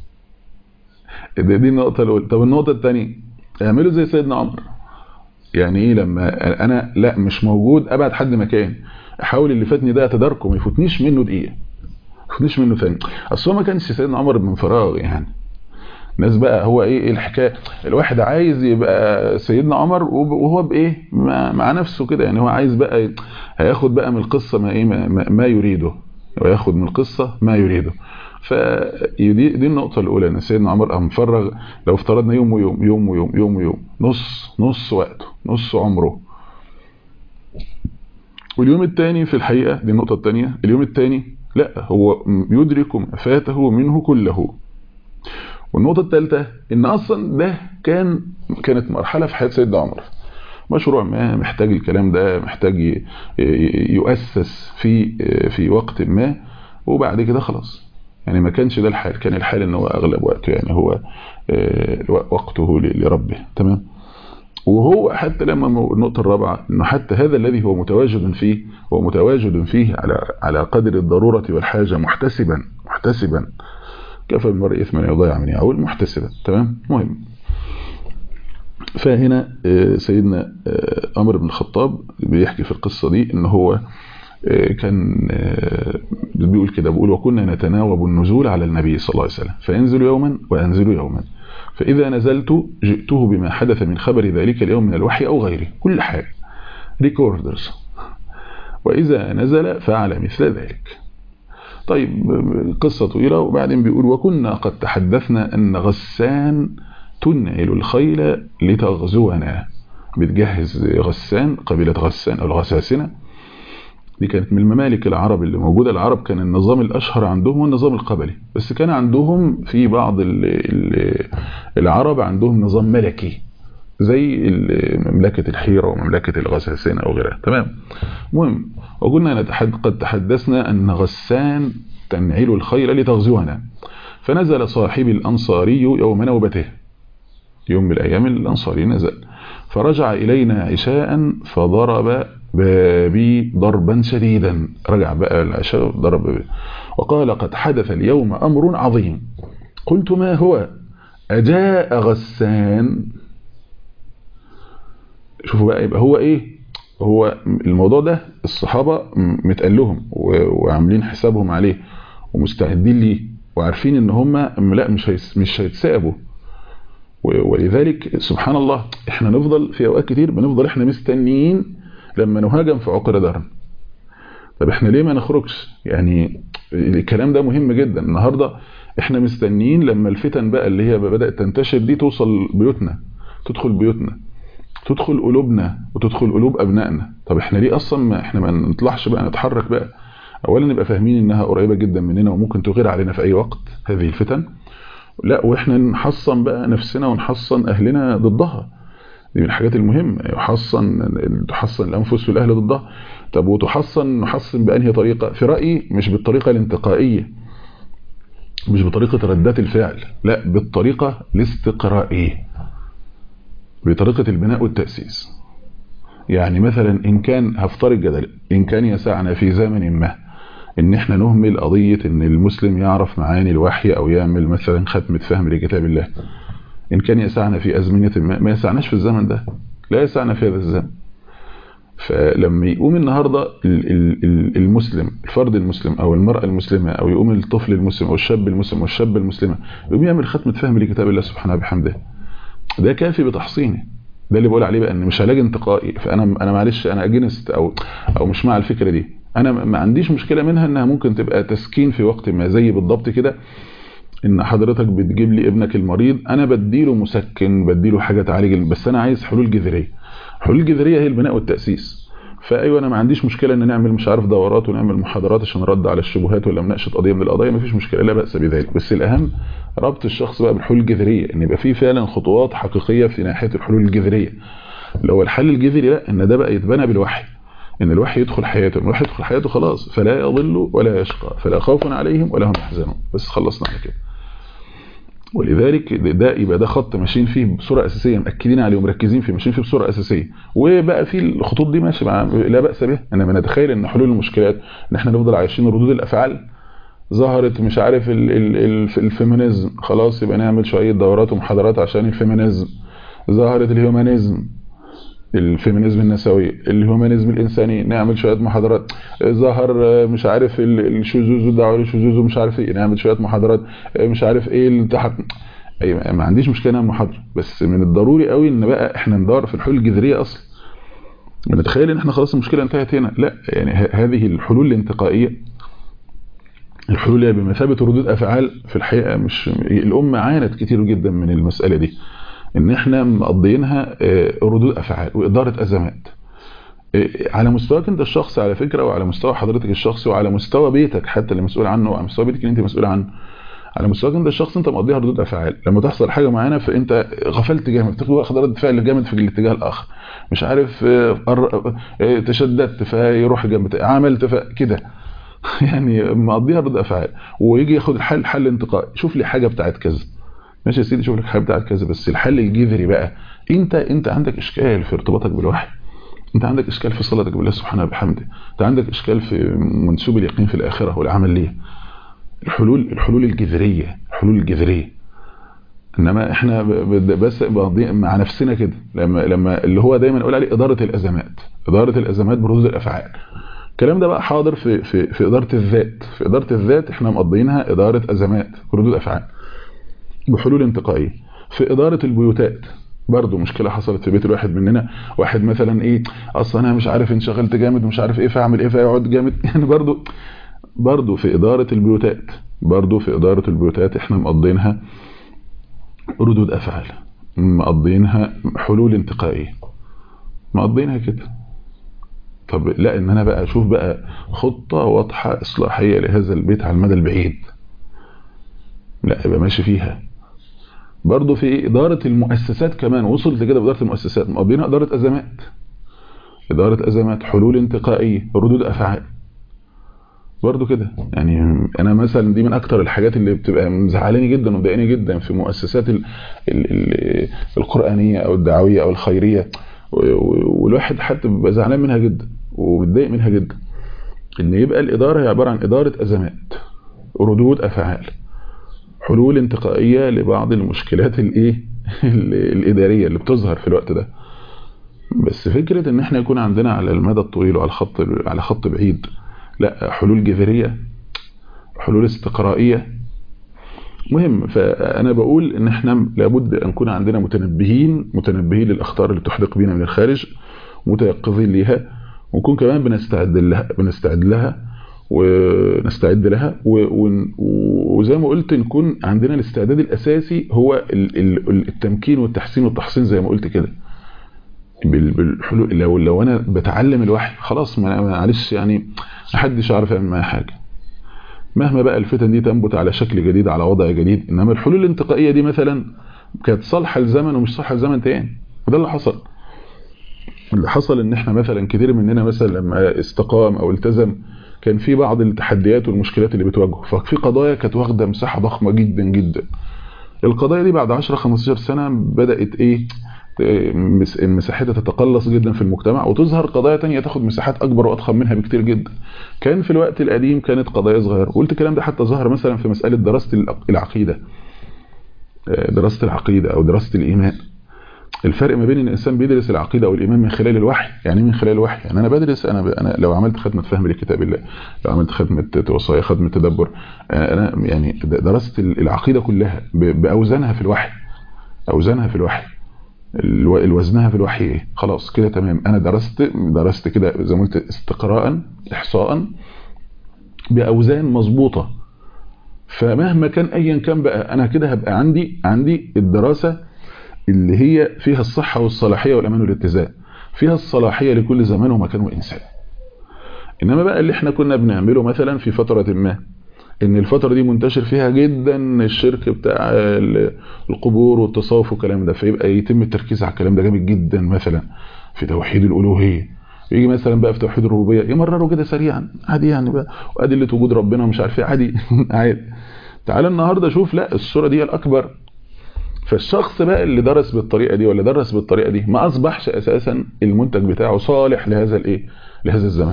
دي النقطة الأولى طب النقطة الثانية اعملوا زي سيدنا عمر يعني ايه لما انا لا مش موجود ابعد حد مكان احاول اللي فاتني ده اتداركه ما يفوتنيش منه دقيقة ما يفوتنيش منه ثانية اصل هو ما كانش سيدنا عمر من فراغ يعني الناس بقى هو ايه, إيه الحكايه الواحد عايز يبقى سيدنا عمر وهو بايه مع نفسه كده يعني هو عايز بقى هياخد بقى من القصه ما ايه ما, ما يريده وياخد من القصه ما يريده فدي دي النقطة الأولى إن سيدنا عمر قام مفرغ لو افترضنا يوم ويوم يوم ويوم يوم ويوم نص نص وقته نص عمره واليوم الثاني في الحقيقة دي النقطة الثانية اليوم الثاني لا هو يدرك ما فاته منه كله والنقطة الثالثة إن أصلا ده كان كانت مرحلة في حياة سيدنا عمر مشروع ما محتاج الكلام ده محتاج يؤسس في في وقت ما وبعد كده خلاص يعني ما كانش ده الحال كان الحال ان هو اغلب وقته يعني هو وقته لربه تمام وهو حتى لما النقطة الرابعة انه حتى هذا الذي هو متواجد فيه هو متواجد فيه على على قدر الضرورة والحاجة محتسبا محتسبا كفى بالمرء اثما يضيع من يعول محتسبا تمام مهم فهنا سيدنا عمر بن الخطاب بيحكي في القصة دي ان هو كان بيقول كده بيقول وكنا نتناوب النزول على النبي صلى الله عليه وسلم فينزل يوما وأنزل يوما فإذا نزلت جئته بما حدث من خبر ذلك اليوم من الوحي أو غيره كل حاجة ريكوردرز وإذا نزل فعل مثل ذلك طيب قصة طويلة وبعدين بيقول وكنا قد تحدثنا أن غسان تنعل الخيل لتغزونا بتجهز غسان قبيلة غسان أو الغساسنة دي كانت من الممالك العرب اللي موجودة العرب كان النظام الأشهر عندهم النظام القبلي بس كان عندهم في بعض ال ال العرب عندهم نظام ملكي زي مملكة الحيرة ومملكة الغساسنة أو غيرها تمام مهم وقلنا نتحد قد تحدثنا أن غسان تنعل الخيل لتغزونا فنزل صاحب الأنصاري يوم نوبته يوم من الأيام الأنصاري نزل فرجع إلينا عشاء فضرب بابي ضربا شديدا رجع بقى العشاء ضرب بابي وقال قد حدث اليوم أمر عظيم قلت ما هو أجاء غسان شوفوا بقى يبقى هو إيه هو الموضوع ده الصحابة متقال لهم وعاملين حسابهم عليه ومستعدين ليه وعارفين ان هم لا مش مش هيتسابوا ولذلك سبحان الله احنا نفضل في اوقات كتير بنفضل احنا مستنيين لما نهاجم في عقر درن طب احنا ليه ما نخرجش يعني الكلام ده مهم جدا النهاردة احنا مستنيين لما الفتن بقى اللي هي بدأت تنتشر دي توصل بيوتنا تدخل بيوتنا تدخل قلوبنا وتدخل قلوب ابنائنا طب احنا ليه اصلا ما احنا ما نطلعش بقى نتحرك بقى اولا نبقى فاهمين انها قريبة جدا مننا وممكن تغير علينا في اي وقت هذه الفتن لا واحنا نحصن بقى نفسنا ونحصن اهلنا ضدها دي من الحاجات المهمة يحصن تحصن الانفس والاهل ضدها طب وتحصن نحصن بانهي طريقة في رأيي مش بالطريقة الانتقائية مش بطريقة ردات الفعل لا بالطريقة الاستقرائية بطريقة البناء والتأسيس يعني مثلا ان كان هفترض جدل ان كان يسعنا في زمن ما ان احنا نهمل قضية ان المسلم يعرف معاني الوحي او يعمل مثلا ختمة فهم لكتاب الله ان كان يسعنا في ازمنة ما ما يسعناش في الزمن ده لا يسعنا في هذا الزمن فلما يقوم النهاردة المسلم الفرد المسلم او المرأة المسلمة او يقوم الطفل المسلم او الشاب المسلم او الشاب المسلمة يقوم يعمل ختمة فهم لكتاب الله سبحانه بحمده ده كافي بتحصينه ده اللي بقول عليه بقى ان مش علاج انتقائي فانا انا معلش انا اجنست او او مش مع الفكره دي انا ما عنديش مشكله منها انها ممكن تبقى تسكين في وقت ما زي بالضبط كده ان حضرتك بتجيب لي ابنك المريض انا بديله مسكن بديله حاجه تعالج بس انا عايز حلول جذريه الحلول الجذريه هي البناء والتاسيس فايوه انا ما عنديش مشكله ان نعمل مش عارف دورات ونعمل محاضرات عشان نرد على الشبهات ولا مناقشه قضيه من القضايا مفيش مشكله لا باس بذلك بس الاهم ربط الشخص بقى بالحلول الجذريه ان يبقى في فعلا خطوات حقيقيه في ناحيه الحلول الجذريه اللي هو الحل الجذري لا ان ده بقى يتبنى بالوحي ان الوحي يدخل حياته الوحي يدخل حياته خلاص فلا يضل ولا يشقى فلا خوف عليهم ولا هم يحزنون بس خلصنا على كده ولذلك ده يبقى ده خط ماشيين فيه بصوره اساسيه مأكدين عليه ومركزين فيه ماشيين فيه بصوره اساسيه وبقى في الخطوط دي ماشي مع لا باس بها انا بنتخيل ان حلول المشكلات ان احنا نفضل عايشين ردود الافعال ظهرت مش عارف ال ال ال الفيمينيزم خلاص يبقى نعمل شويه دورات ومحاضرات عشان الفيمينيزم ظهرت الهيومانيزم الفيمينيزم النسوي الهيومانيزم الانساني نعمل شويه محاضرات ظهر مش عارف الشذوذ والدعوه للشذوذ ومش عارف ايه نعمل شويه محاضرات مش عارف ايه التحق أي ما عنديش مشكله نعمل محاضره بس من الضروري قوي ان بقى احنا ندور في الحلول الجذريه اصلا بنتخيل ان احنا خلاص المشكله انتهت هنا لا يعني هذه الحلول الانتقائيه الحلول اللي بمثابه ردود افعال في الحقيقه مش الامه عانت كتير جدا من المساله دي ان احنا مقضيينها ردود افعال واداره ازمات على مستواك انت الشخصي على فكره وعلى مستوى حضرتك الشخصي وعلى مستوى بيتك حتى اللي مسؤول عنه وعلى مستوى بيتك اللي انت مسؤول عنه على مستواك انت الشخصي انت مقضيها ردود افعال لما تحصل حاجه معينه فانت غفلت جامد تاخد رد فعل جامد في الاتجاه الاخر مش عارف تشددت فيروح جنب عملت كده يعني مقضيها ردود افعال ويجي ياخد الحل حل انتقائي شوف لي حاجه بتاعت كذا ماشي يا سيدي شوف لك حاجه بتاعت كذا بس الحل الجذري بقى انت انت عندك اشكال في ارتباطك بالوحي انت عندك اشكال في صلاتك بالله سبحانه وبحمده انت عندك اشكال في منسوب اليقين في الاخره والعمل ليه الحلول الحلول الجذريه الحلول الجذريه انما احنا بس مع نفسنا كده لما لما اللي هو دايما نقول عليه اداره الازمات اداره الازمات بردود الافعال الكلام ده بقى حاضر في في في اداره الذات في اداره الذات احنا مقضيينها اداره ازمات ردود افعال بحلول انتقائيه في اداره البيوتات برضه مشكله حصلت في بيت الواحد مننا واحد مثلا ايه اصل انا مش عارف انشغلت جامد ومش عارف ايه فاعمل ايه فيقعد جامد يعني برضه برضه في اداره البيوتات برضه في اداره البيوتات احنا مقضينها ردود افعال مقضينها حلول انتقائيه مقضينها كده طب لا ان انا بقى اشوف بقى خطه واضحه اصلاحيه لهذا البيت على المدى البعيد لا يبقى ماشي فيها برضه في إدارة المؤسسات كمان وصلت كده بإدارة المؤسسات مقضينا إدارة أزمات إدارة أزمات حلول انتقائية ردود أفعال برضه كده يعني أنا مثلا دي من أكتر الحاجات اللي بتبقى مزعلاني جدا ومضايقاني جدا في مؤسسات ال ال ال القرآنية أو الدعوية أو الخيرية والواحد حتى بيبقى زعلان منها جدا ومتضايق منها جدا إن يبقى الإدارة هي عبارة عن إدارة أزمات ردود أفعال حلول انتقائية لبعض المشكلات الايه الإدارية اللي بتظهر في الوقت ده بس فكرة ان احنا يكون عندنا على المدى الطويل وعلى خط على خط بعيد لا حلول جذرية حلول استقرائية مهم فأنا بقول ان احنا لابد ان نكون عندنا متنبهين متنبهين للأخطار اللي بتحدق بينا من الخارج متيقظين ليها ونكون كمان بنستعد لها بنستعد لها ونستعد لها وزي ما قلت نكون عندنا الاستعداد الأساسي هو التمكين والتحسين والتحصين زي ما قلت كده بالحلول لو لو انا بتعلم الوحي خلاص معلش يعني محدش عارف يعمل معايا حاجه مهما بقى الفتن دي تنبت على شكل جديد على وضع جديد انما الحلول الانتقائيه دي مثلا كانت صالحه لزمن ومش صالحه لزمن تاني وده اللي حصل اللي حصل ان احنا مثلا كتير مننا مثلا لما استقام او التزم كان في بعض التحديات والمشكلات اللي بتواجهه ففي قضايا كانت واخده مساحه ضخمه جدا جدا القضايا دي بعد 10 15 سنه بدات ايه مساحتها تتقلص جدا في المجتمع وتظهر قضايا تانية تاخد مساحات اكبر واضخم منها بكتير جدا كان في الوقت القديم كانت قضايا صغيره قلت الكلام ده حتى ظهر مثلا في مساله دراسه العقيده دراسه العقيده او دراسه الايمان الفرق ما بين ان الانسان بيدرس العقيده او الايمان من خلال الوحي يعني من خلال الوحي يعني انا بدرس انا انا لو عملت ختمه فهم لكتاب الله لو عملت ختمه وصايا ختمه تدبر انا يعني درست العقيده كلها باوزانها في الوحي اوزانها في الوحي الوزنها في الوحي ايه خلاص كده تمام انا درست درست كده زي ما قلت استقراء احصاء باوزان مظبوطه فمهما كان ايا كان بقى انا كده هبقى عندي عندي الدراسه اللي هي فيها الصحه والصلاحيه والامان والاتزان فيها الصلاحيه لكل زمان ومكان وانسان انما بقى اللي احنا كنا بنعمله مثلا في فتره ما ان الفتره دي منتشر فيها جدا الشرك بتاع القبور والتصوف والكلام ده فيبقى يتم التركيز على الكلام ده جامد جدا مثلا في توحيد الالوهيه يجي مثلا بقى في توحيد الربوبيه يمرروا كده سريعا عادي يعني بقى وادله وجود ربنا ومش عارف ايه عادي عادي تعال النهارده شوف لا الصوره دي الاكبر فالشخص بقى اللي درس بالطريقه دي ولا درس بالطريقه دي ما اصبحش اساسا المنتج بتاعه صالح لهذا الايه لهذا الزمان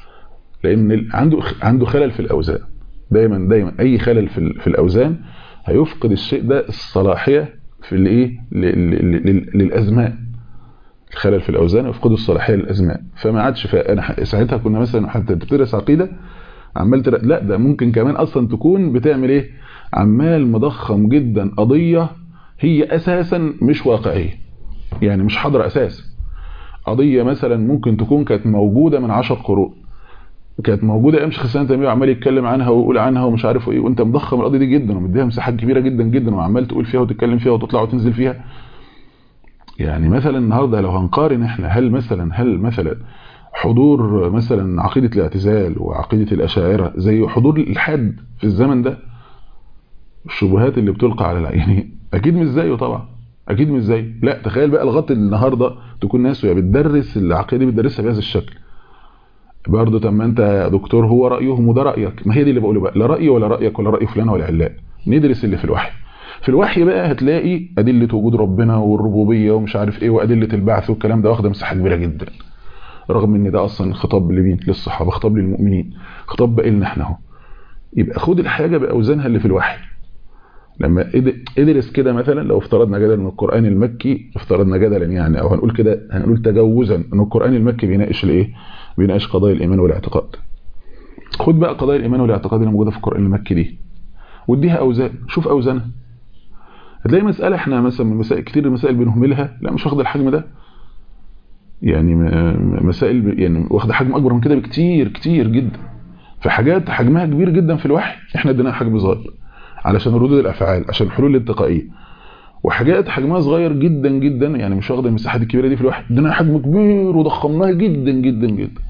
لان عنده عنده خلل في الاوزان دايما دايما اي خلل في في الاوزان هيفقد الشيء ده الصلاحيه في الايه للازمان الخلل في الاوزان يفقد الصلاحيه للازمان فما عادش فانا ساعتها كنا مثلا حتى بتدرس عقيده عمال تر... لا ده ممكن كمان اصلا تكون بتعمل ايه عمال مضخم جدا قضيه هي اساسا مش واقعيه يعني مش حاضره اساسا قضيه مثلا ممكن تكون كانت موجوده من 10 قرون كانت موجوده ايام شيخ الاسلام تيميه وعمال يتكلم عنها ويقول عنها ومش عارف ايه وانت مضخم القضيه دي جدا ومديها مساحات كبيره جدا جدا وعمال تقول فيها وتتكلم فيها وتطلع وتنزل فيها يعني مثلا النهارده لو هنقارن احنا هل مثلا هل مثلا حضور مثلا عقيده الاعتزال وعقيده الاشاعره زي حضور الالحاد في الزمن ده الشبهات اللي بتلقى على يعني اكيد مش زيه طبعا اكيد مش زيه لا تخيل بقى لغايه النهارده تكون ناس وهي بتدرس العقيده دي بتدرسها بهذا الشكل برضه طب ما انت يا دكتور هو رايهم وده رايك ما هي دي اللي بقوله بقى لا رايي ولا رايك ولا راي فلان ولا علان ندرس اللي في الوحي في الوحي بقى هتلاقي ادله وجود ربنا والربوبيه ومش عارف ايه وادله البعث والكلام ده واخده مساحه كبيره جدا رغم ان ده اصلا خطاب لمين للصحابه خطاب للمؤمنين خطاب بقى لنا احنا اهو يبقى خد الحاجه باوزانها اللي في الوحي لما ادرس كده مثلا لو افترضنا جدلا ان القران المكي افترضنا جدلا يعني او هنقول كده هنقول تجوزا ان القران المكي بيناقش الايه بيناقش قضايا الايمان والاعتقاد خد بقى قضايا الايمان والاعتقاد اللي موجوده في القران المكي دي واديها اوزان شوف اوزانها هتلاقي مساله احنا مثلا من مسائل كتير المسائل بنهملها لا مش واخده الحجم ده يعني مسائل يعني واخده حجم اكبر من كده بكتير كتير جدا في حاجات حجمها كبير جدا في الوحي احنا اديناها حجم صغير علشان ردود الافعال عشان الحلول الانتقائيه وحاجات حجمها صغير جدا جدا يعني مش واخده المساحات الكبيره دي في الواحد ادينا حجم كبير وضخمناها جدا جدا جدا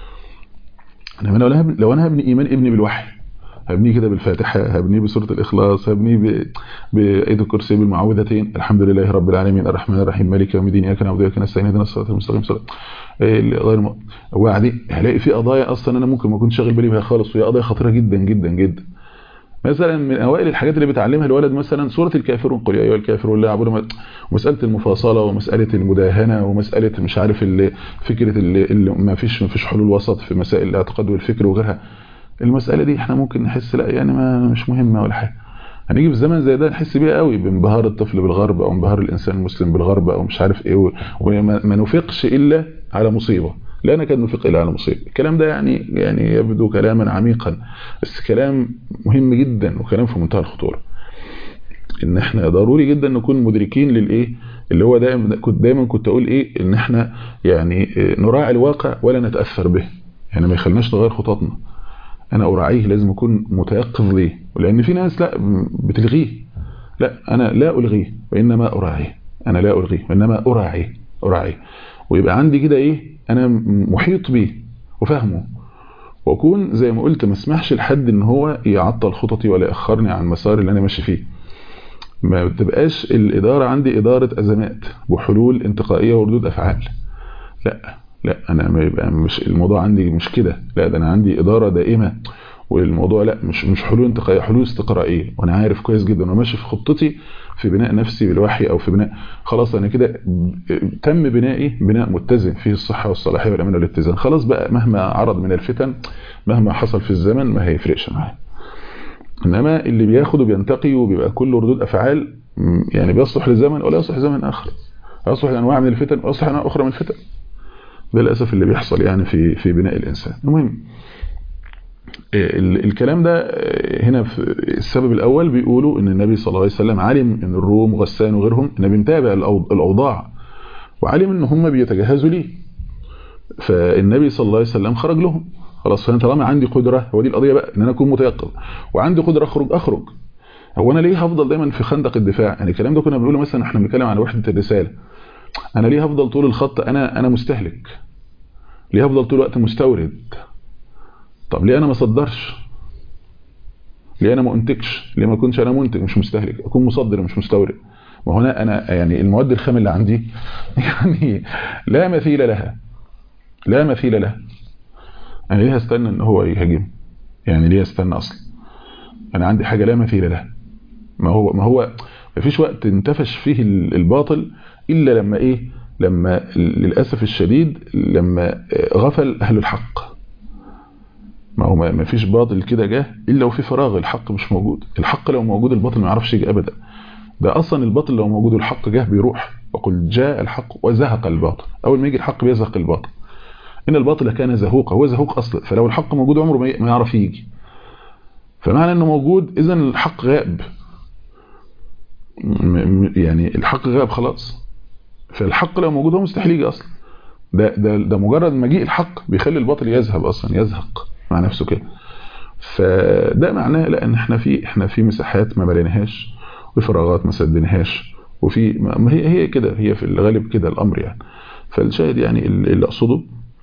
انما لو انا لو انا هبني ايمان ابني بالوحي هبنيه كده بالفاتحه هبنيه بسوره الاخلاص هبنيه ب... بايد الكرسي بالمعوذتين الحمد لله رب العالمين الرحمن الرحيم مالك يوم الدين اياك نعبد واياك نستعين اهدنا الصراط المستقيم صراط غير وبعدين هلاقي في قضايا اصلا انا ممكن ما كنتش شاغل بالي بيها خالص وهي قضايا خطيره جدا جدا جدا مثلا من اوائل الحاجات اللي بيتعلمها الولد مثلا سوره الكافرون قل يا ايها الكافرون لا اعبد ومساله المفاصله ومساله المداهنه ومساله مش عارف اللي فكره اللي, اللي ما فيش ما فيش حلول وسط في مسائل الاعتقاد والفكر وغيرها المساله دي احنا ممكن نحس لا يعني ما مش مهمه ولا حاجه هنيجي في زمن زي ده نحس بيها قوي بانبهار الطفل بالغرب او انبهار الانسان المسلم بالغرب او مش عارف ايه وما نفقش الا على مصيبه لا نكاد نفق الا على مصيبه الكلام ده يعني يعني يبدو كلاما عميقا بس كلام مهم جدا وكلام في منتهى الخطوره ان احنا ضروري جدا نكون مدركين للايه اللي هو دايما كنت دايما كنت اقول ايه ان احنا يعني نراعي الواقع ولا نتاثر به يعني ما يخليناش نغير خططنا انا اراعيه لازم اكون متيقظ ليه لان في ناس لا بتلغيه لا انا لا الغيه وانما اراعيه انا لا الغيه وانما اراعيه اراعيه ويبقى عندي كده ايه انا محيط بيه وفاهمه واكون زي ما قلت ما اسمحش لحد ان هو يعطل خططي ولا ياخرني عن المسار اللي انا ماشي فيه ما تبقاش الاداره عندي اداره ازمات وحلول انتقائيه وردود افعال لا لا انا ما يبقى مش الموضوع عندي مش كده لا ده انا عندي اداره دائمه والموضوع لا مش مش حلول انتقائيه حلول استقرائيه وانا عارف كويس جدا وانا ماشي في خطتي في بناء نفسي بالوحي او في بناء خلاص انا كده تم بنائي بناء متزن فيه الصحه والصلاحيه والامان والاتزان خلاص بقى مهما عرض من الفتن مهما حصل في الزمن ما هيفرقش معايا انما اللي بياخد وبينتقي وبيبقى كله ردود افعال يعني بيصلح لزمن ولا يصلح لزمن اخر يصلح لانواع من الفتن ويصلح لانواع اخرى من الفتن ده للاسف اللي بيحصل يعني في في بناء الانسان المهم الكلام ده هنا في السبب الاول بيقولوا ان النبي صلى الله عليه وسلم علم ان الروم وغسان وغيرهم النبي متابع الاوضاع وعلم ان هم بيتجهزوا ليه فالنبي صلى الله عليه وسلم خرج لهم خلاص فانا طالما عندي قدره هو دي القضيه بقى ان انا اكون متيقظ وعندي قدره اخرج اخرج هو انا ليه هفضل دايما في خندق الدفاع يعني الكلام ده كنا بنقوله مثلا احنا بنتكلم عن وحده الرساله انا ليه هفضل طول الخط انا انا مستهلك ليه هفضل طول الوقت مستورد طب ليه انا ما اصدرش ليه انا ما انتجش ليه ما اكونش انا منتج مش مستهلك اكون مصدر مش مستورد ما هنا انا يعني المواد الخام اللي عندي يعني لا مثيل لها لا مثيل لها انا ليه هستنى ان هو يهاجم يعني ليه استنى اصلا انا عندي حاجه لا مثيل لها ما هو ما هو ما فيش وقت انتفش فيه الباطل الا لما ايه لما للاسف الشديد لما غفل اهل الحق ما هو ما فيش باطل كده جه الا وفي فراغ الحق مش موجود الحق لو موجود الباطل ما يعرفش يجي ابدا ده اصلا الباطل لو موجود والحق جه بيروح وقل جاء الحق وزهق الباطل اول ما يجي الحق بيزهق الباطل ان الباطل كان زهوقا هو زهوق اصلا فلو الحق موجود عمره ما يعرف يجي فمعنى انه موجود اذا الحق غائب يعني الحق غائب خلاص فالحق لو موجود هو مستحيل يجي اصلا ده ده ده مجرد مجيء الحق بيخلي الباطل يذهب اصلا يزهق مع نفسه كده فده معناه لا ان احنا في احنا في مساحات ما مليناهاش وفراغات ما سدناهاش وفي ما هي هي كده هي في الغالب كده الامر يعني فالشاهد يعني اللي اقصده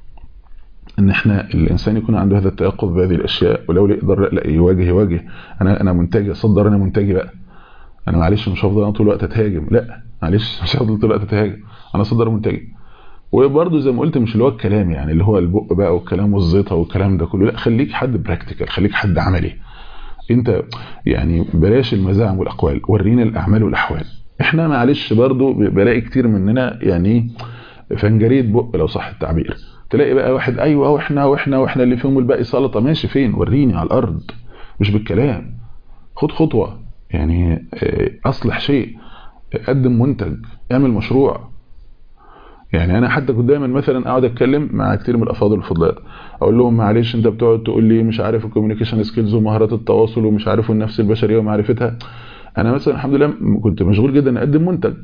ان احنا الانسان يكون عنده هذا التيقظ بهذه الاشياء ولو يقدر لا يواجه يواجه انا انا منتجي اصدر انا منتجي بقى انا معلش مش هفضل انا طول الوقت اتهاجم لا معلش مش هفضل طول الوقت اتهاجم انا اصدر منتجي وبرضه زي ما قلت مش اللي هو الكلام يعني اللي هو البق بقى والكلام والزيطه والكلام ده كله لا خليك حد براكتيكال خليك حد عملي انت يعني بلاش المزاعم والاقوال ورينا الاعمال والاحوال احنا معلش برضه بلاقي كتير مننا يعني فنجريه بق لو صح التعبير تلاقي بقى واحد ايوه واحنا واحنا واحنا اللي فيهم الباقي سلطه ماشي فين وريني على الارض مش بالكلام خد خطوه يعني اصلح شيء قدم منتج اعمل مشروع يعني انا حتى كنت دايما مثلا اقعد اتكلم مع كتير من الافاضل والفضلات اقول لهم معلش انت بتقعد تقول لي مش عارف الكوميونيكيشن سكيلز ومهارات التواصل ومش عارف النفس البشريه ومعرفتها انا مثلا الحمد لله كنت مشغول جدا اقدم منتج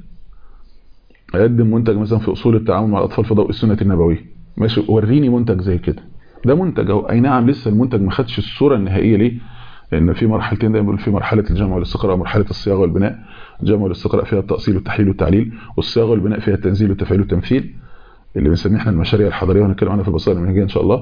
اقدم منتج مثلا في اصول التعامل مع الاطفال في ضوء السنه النبويه ماشي وريني منتج زي كده ده منتج اهو اي نعم لسه المنتج ما خدش الصوره النهائيه ليه لان في مرحلتين دايما في مرحله الجمع والاستقراء ومرحله الصياغه والبناء الجمع والاستقراء فيها التاصيل والتحليل والتعليل والصياغه والبناء فيها التنزيل والتفعيل والتمثيل اللي بنسميه احنا المشاريع الحضاريه وهنتكلم عنها في البصائر المنهجيه ان شاء الله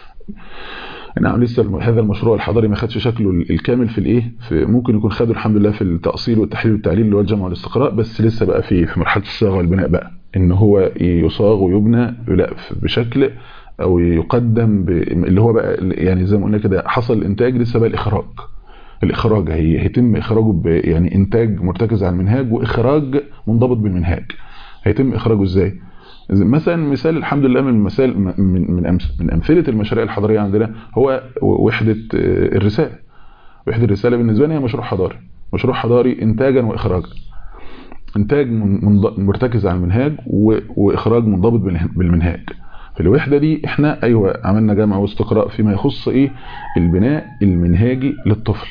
نعم لسه هذا المشروع الحضاري ما خدش شكله الكامل في الايه في ممكن يكون خده الحمد لله في التاصيل والتحليل والتعليل اللي هو الجمع والاستقراء بس لسه بقى في في مرحله الصياغه والبناء بقى ان هو يصاغ ويبنى لا بشكل او يقدم اللي هو بقى يعني زي ما قلنا كده حصل الانتاج لسه بقى الاخراج الاخراج هي هيتم اخراجه يعني انتاج مرتكز على المنهاج واخراج منضبط بالمنهاج هيتم اخراجه ازاي مثلا مثال الحمد لله من مثال من من من امثله المشاريع الحضاريه عندنا هو وحده الرساله وحده الرساله بالنسبه لنا هي مشروع حضاري مشروع حضاري انتاجا واخراجا انتاج مرتكز على المنهاج واخراج منضبط بالمنهاج في الوحده دي احنا ايوه عملنا جمع واستقراء فيما يخص ايه البناء المنهاجي للطفل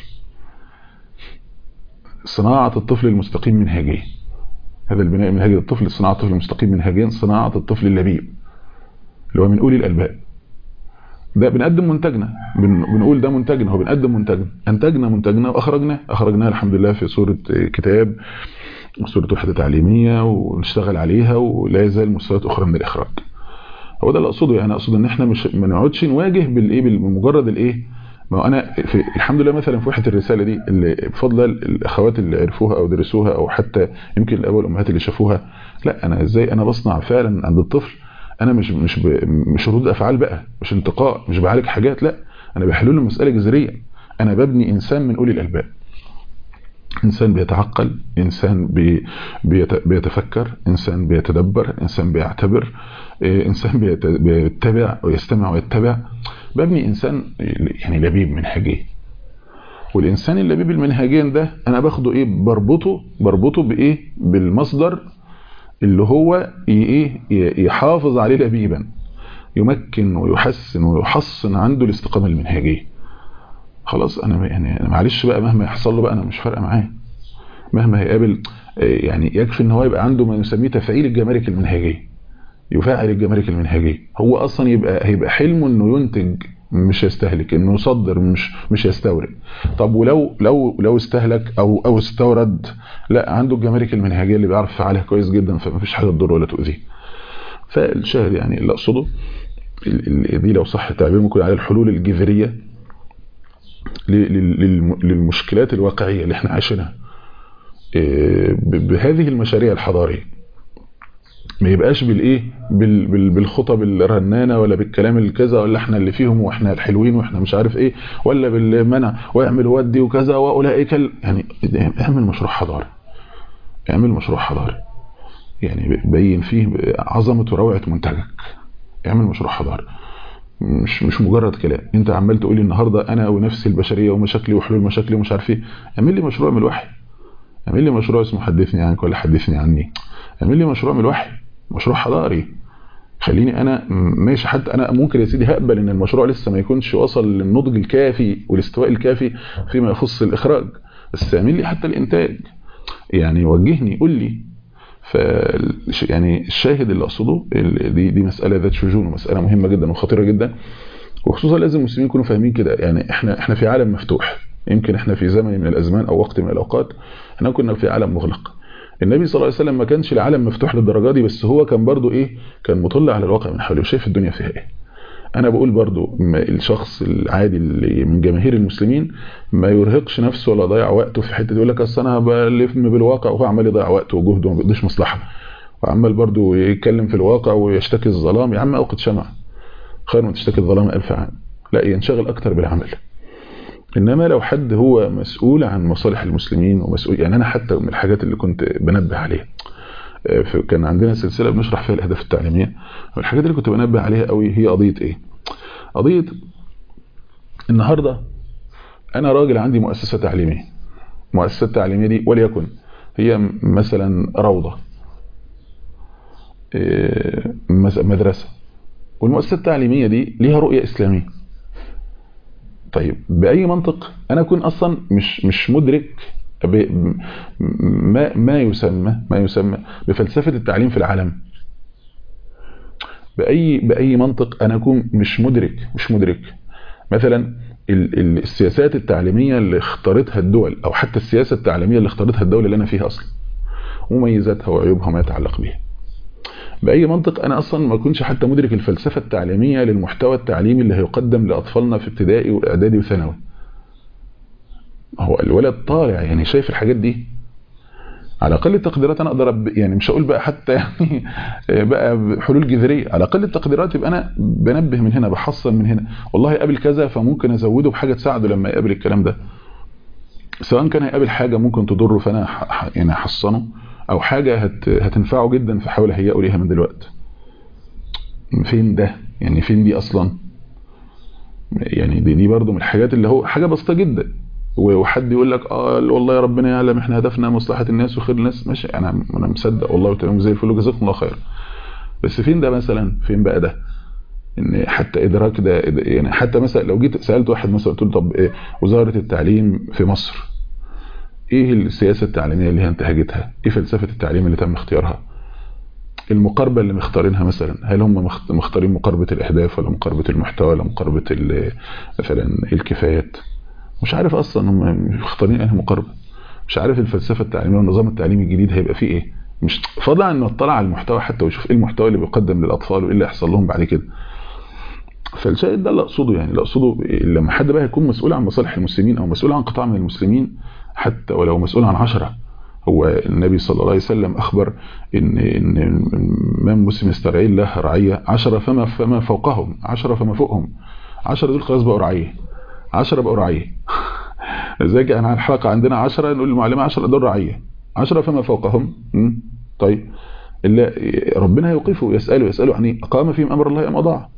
صناعه الطفل المستقيم منهجيا هذا البناء المنهجي للطفل صناعه الطفل المستقيم منهجيا صناعه الطفل اللبيب اللي هو من اولي الالباب ده بنقدم منتجنا بنقول ده منتجنا هو بنقدم منتجنا انتجنا منتجنا واخرجناه اخرجناه الحمد لله في صوره كتاب صوره وحده تعليميه ونشتغل عليها ولا يزال مستويات اخرى من الاخراج هو ده اللي اقصده يعني اقصد ان احنا مش ما نقعدش نواجه بالايه بمجرد الايه ما هو انا في الحمد لله مثلا في وحده الرساله دي اللي بفضل الاخوات اللي عرفوها او درسوها او حتى يمكن الاباء والامهات اللي شافوها لا انا ازاي انا بصنع فعلا عند الطفل انا مش مش مش ردود افعال بقى مش انتقاء مش بعالج حاجات لا انا بحلول المساله جذريا انا ببني انسان من اولي الالباب انسان بيتعقل انسان بي بيت بيتفكر انسان بيتدبر انسان بيعتبر انسان بيت بيتبع ويستمع ويتبع ببني انسان يعني لبيب منهجي والانسان اللبيب المنهجين ده انا باخده ايه بربطه بربطه بايه بالمصدر اللي هو ايه يحافظ عليه لبيبا يمكن ويحسن ويحصن عنده الاستقامه المنهجيه خلاص انا يعني أنا معلش بقى مهما يحصل له بقى انا مش فارقه معاه مهما هيقابل يعني يكفي ان هو يبقى عنده ما يسميه تفعيل الجمارك المنهجيه يفعل الجمارك المنهجيه هو اصلا يبقى هيبقى حلمه انه ينتج مش يستهلك انه يصدر مش مش يستورد طب ولو لو لو استهلك او او استورد لا عنده الجمارك المنهجيه اللي بيعرف يفعلها كويس جدا فما فيش حاجه تضره ولا تؤذيه فالشاهد يعني اللي اقصده دي لو صح التعبير ممكن على الحلول الجذريه للمشكلات الواقعيه اللي احنا عايشينها بهذه المشاريع الحضاريه ما يبقاش بالايه بالخطب الرنانه ولا بالكلام الكذا ولا احنا اللي فيهم واحنا الحلوين واحنا مش عارف ايه ولا بالمنع واعمل ودي وكذا واولئك يعني اعمل مشروع حضاري اعمل مشروع حضاري يعني بين فيه عظمه وروعه منتجك اعمل مشروع حضاري مش مش مجرد كلام انت عمال تقولي النهارده انا ونفسي البشريه ومشاكلي وحلول مشاكلي ومش عارف ايه اعمل لي مشروع من الوحي اعمل لي مشروع اسمه حدثني عنك ولا حدثني عني اعمل لي مشروع من الوحي مشروع حضاري خليني انا ماشي حتى انا ممكن يا سيدي هقبل ان المشروع لسه ما يكونش وصل للنضج الكافي والاستواء الكافي فيما يخص الاخراج بس اعمل لي حتى الانتاج يعني وجهني قول لي ف يعني الشاهد اللي اقصده دي دي مساله ذات شجون ومساله مهمه جدا وخطيره جدا وخصوصا لازم المسلمين يكونوا فاهمين كده يعني احنا احنا في عالم مفتوح يمكن احنا في زمن من الازمان او وقت من الاوقات احنا كنا في عالم مغلق النبي صلى الله عليه وسلم ما كانش العالم مفتوح للدرجه دي بس هو كان برضو ايه كان مطلع على الواقع من حوله وشايف الدنيا فيها ايه انا بقول برضو الشخص العادي اللي من جماهير المسلمين ما يرهقش نفسه ولا يضيع وقته في حته يقول لك اصل انا بلفم بالواقع وهو عمال يضيع وقته وجهده وما بيقضيش مصلحه وعمال برضو يتكلم في الواقع ويشتكي الظلام يا عم اوقد شمع خير ما تشتكي الظلام الف عام لا ينشغل اكتر بالعمل انما لو حد هو مسؤول عن مصالح المسلمين ومسؤول يعني انا حتى من الحاجات اللي كنت بنبه عليها كان عندنا سلسله بنشرح فيها الاهداف التعليميه والحاجات اللي كنت بنبه عليها قوي هي قضيه ايه قضيه النهارده انا راجل عندي مؤسسه تعليميه المؤسسه التعليميه دي وليكن هي مثلا روضه مدرسه والمؤسسه التعليميه دي ليها رؤيه اسلاميه طيب باي منطق انا اكون اصلا مش مش مدرك ما ما يسمى ما يسمى بفلسفه التعليم في العالم باي باي منطق انا اكون مش مدرك مش مدرك مثلا السياسات التعليميه اللي اختارتها الدول او حتى السياسه التعليميه اللي اختارتها الدوله اللي انا فيها اصلا مميزاتها وعيوبها وما يتعلق بها باي منطق انا اصلا ما اكونش حتى مدرك الفلسفه التعليميه للمحتوى التعليمي اللي هيقدم لاطفالنا في ابتدائي واعدادي وثانوي هو الولد طالع يعني شايف الحاجات دي على اقل التقديرات انا اقدر يعني مش هقول بقى حتى يعني بقى حلول جذريه على اقل التقديرات يبقى انا بنبه من هنا بحصل من هنا والله يقابل كذا فممكن ازوده بحاجه تساعده لما يقابل الكلام ده سواء كان هيقابل حاجه ممكن تضره فانا يعني احصنه او حاجه هت هتنفعه جدا فحاول اهيئه ليها من دلوقتي فين ده يعني فين دي اصلا يعني دي, دي برضو من الحاجات اللي هو حاجه بسيطه جدا وحد يقول لك اه والله يا ربنا يعلم احنا هدفنا مصلحه الناس وخير الناس ماشي انا انا مصدق والله وتمام زي الفل وجزاكم الله خير بس فين ده مثلا فين بقى ده ان حتى ادراك ده يعني حتى مثلا لو جيت سالت واحد مثلا قلت له طب إيه وزاره التعليم في مصر ايه السياسه التعليميه اللي هي انتهجتها ايه فلسفه التعليم اللي تم اختيارها المقاربه اللي مختارينها مثلا هل هم مختارين مقاربه الاهداف ولا مقاربه المحتوى ولا مقاربه مثلا الكفايات مش عارف اصلا هم مختارين انهي مقاربه مش عارف الفلسفه التعليميه والنظام التعليمي الجديد هيبقى فيه ايه مش فضلا عن اطلع على المحتوى حتى ويشوف ايه المحتوى اللي بيقدم للاطفال وايه اللي هيحصل لهم بعد كده فالشاهد ده اللي اقصده يعني اللي اقصده لما حد بقى يكون مسؤول عن مصالح المسلمين او مسؤول عن قطاع من المسلمين حتى ولو مسؤول عن عشرة هو النبي صلى الله عليه وسلم أخبر إن إن من مسلم يسترعي الله رعية عشرة فما فما فوقهم عشرة فما فوقهم 10 دول خلاص بقوا رعيه 10 بقوا رعيه ازاي انا الحلقه عندنا 10 نقول للمعلمه 10 دول رعيه 10 فما فوقهم م? طيب إلا ربنا يوقفه يساله يساله يعني اقام فيهم امر الله ام اضاع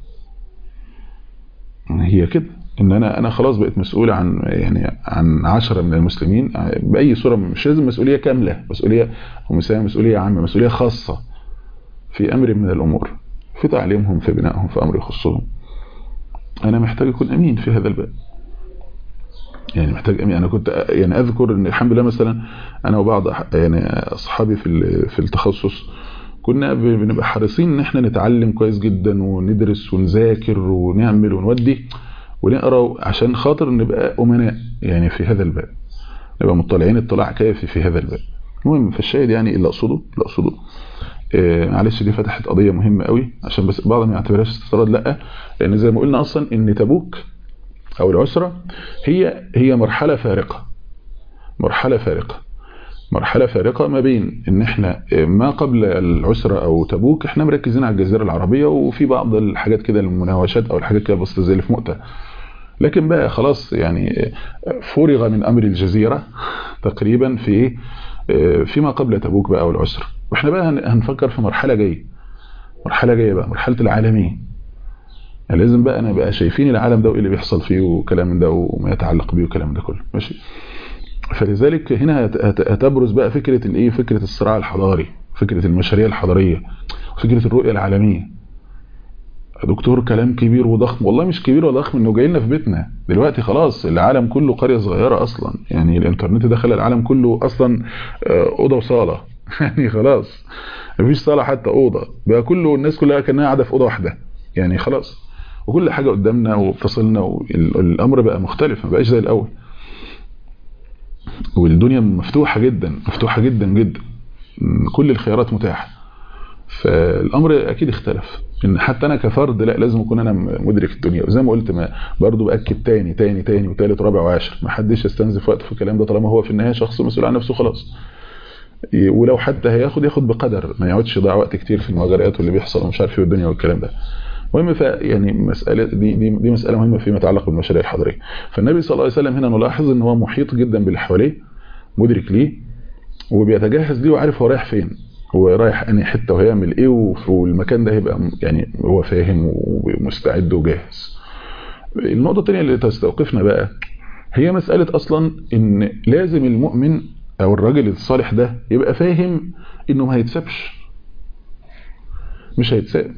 هي كده ان انا انا خلاص بقيت مسؤول عن يعني عن 10 من المسلمين باي صوره مش لازم مسؤوليه كامله مسؤوليه مسؤوليه عامه مسؤوليه خاصه في امر من الامور في تعليمهم في بنائهم في امر يخصهم انا محتاج اكون امين في هذا الباب يعني محتاج امين انا كنت يعني اذكر ان الحمد لله مثلا انا وبعض يعني اصحابي في في التخصص كنا بنبقى حريصين ان احنا نتعلم كويس جدا وندرس ونذاكر ونعمل ونودي ونقرا عشان خاطر نبقى امناء يعني في هذا الباب نبقى مطلعين اطلاع كافي في هذا الباب المهم فالشاهد يعني اللي اقصده اللي اقصده آه معلش دي فتحت قضيه مهمه قوي عشان بس بعض ما يعتبرهاش استطراد لا لان زي ما قلنا اصلا ان تبوك او العسره هي هي مرحله فارقه مرحله فارقه مرحله فارقه ما بين ان احنا ما قبل العسره او تبوك احنا مركزين على الجزيره العربيه وفي بعض الحاجات كده المناوشات او الحاجات كده بسيطه زي اللي في مؤتة لكن بقى خلاص يعني فرغ من امر الجزيره تقريبا في ايه فيما قبل تبوك بقى والعسره واحنا بقى هنفكر في مرحله جايه مرحله جايه بقى مرحله العالمين يعني لازم بقى انا بقى شايفين العالم ده وايه اللي بيحصل فيه وكلام من ده وما يتعلق بيه والكلام ده كله ماشي فلذلك هنا هتبرز بقى فكرة الايه فكرة الصراع الحضاري فكرة المشاريع الحضارية فكرة الرؤية العالمية دكتور كلام كبير وضخم والله مش كبير وضخم انه جاي لنا في بيتنا دلوقتي خلاص العالم كله قرية صغيرة اصلا يعني الانترنت دخل العالم كله اصلا اوضة وصالة يعني خلاص مفيش صالة حتى اوضة بقى كله الناس كلها كانها قاعدة في اوضة واحدة يعني خلاص وكل حاجة قدامنا وفصلنا والامر بقى مختلف ما بقاش زي الاول والدنيا مفتوحة جدا مفتوحة جدا جدا كل الخيارات متاحة فالامر اكيد اختلف ان حتى انا كفرد لا لازم اكون انا مدرك الدنيا وزي ما قلت ما برضه باكد تاني تاني تاني وتالت ورابع وعاشر ما حدش يستنزف وقت في الكلام ده طالما هو في النهايه شخص مسؤول عن نفسه خلاص ولو حتى هياخد ياخد بقدر ما يقعدش يضيع وقت كتير في المجريات واللي بيحصل ومش عارف ايه والدنيا والكلام ده المهم ف يعني مساله دي دي دي مساله مهمه فيما يتعلق بالمشاريع الحضاريه فالنبي صلى الله عليه وسلم هنا نلاحظ ان هو محيط جدا باللي حواليه مدرك ليه وبيتجهز ليه وعارف هو رايح فين هو رايح انهي حته وهيعمل ايه والمكان ده هيبقى يعني هو فاهم ومستعد وجاهز النقطه الثانيه اللي تستوقفنا بقى هي مساله اصلا ان لازم المؤمن او الراجل الصالح ده يبقى فاهم انه ما هيتسابش مش هيتساب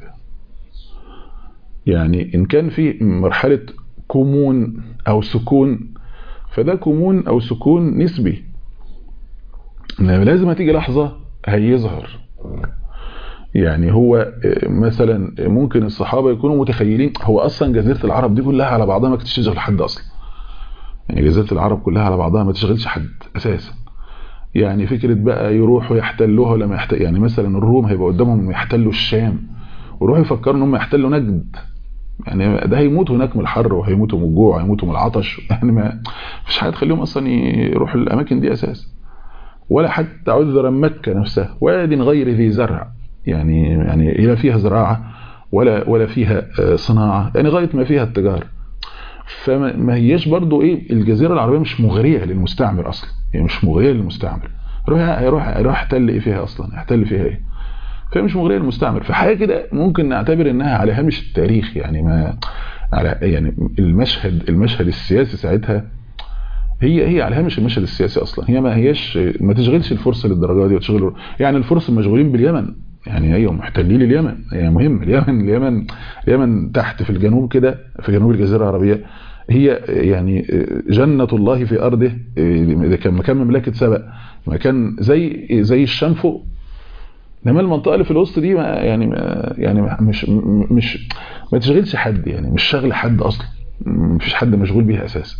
يعني ان كان في مرحله كمون او سكون فده كمون او سكون نسبي لازم هتيجي لحظة هيظهر يعني هو مثلا ممكن الصحابة يكونوا متخيلين هو اصلا جزيرة العرب دي كلها على بعضها ما كانتش تشغل حد اصلا يعني جزيرة العرب كلها على بعضها ما تشغلش حد اساسا يعني فكرة بقى يروحوا يحتلوها ولا ما يحتل يعني مثلا الروم هيبقى قدامهم يحتلوا الشام ويروحوا يفكروا ان هم يحتلوا نجد يعني ده هيموتوا هناك من الحر وهيموتوا من الجوع وهيموتوا من العطش يعني ما فيش حاجه تخليهم اصلا يروحوا الاماكن دي اساسا ولا حتى عذرا مكه نفسها واد غير ذي زرع يعني يعني لا فيها زراعه ولا ولا فيها صناعه يعني غايه ما فيها التجاره فما هياش برضو ايه الجزيره العربيه مش مغريه للمستعمر اصلا يعني مش مغريه للمستعمر يروح يروح يروح يحتل ايه فيها اصلا يحتل فيها ايه فهي مش مغريه للمستعمر في حاجه كده ممكن نعتبر انها على هامش التاريخ يعني ما على يعني المشهد المشهد السياسي ساعتها هي هي على هامش المشهد السياسي اصلا هي ما هياش ما تشغلش الفرصه للدرجه دي وتشغل يعني الفرص مشغولين باليمن يعني ايوه محتلين اليمن يعني مهم اليمن اليمن اليمن تحت في الجنوب كده في جنوب الجزيره العربيه هي يعني جنة الله في أرضه إذا كان مكان مملكة سبأ مكان زي زي الشام فوق انما المنطقه اللي في الوسط دي ما يعني ما يعني مش مش ما تشغلش حد يعني مش شغل حد اصلا مفيش حد مشغول بيها اساسا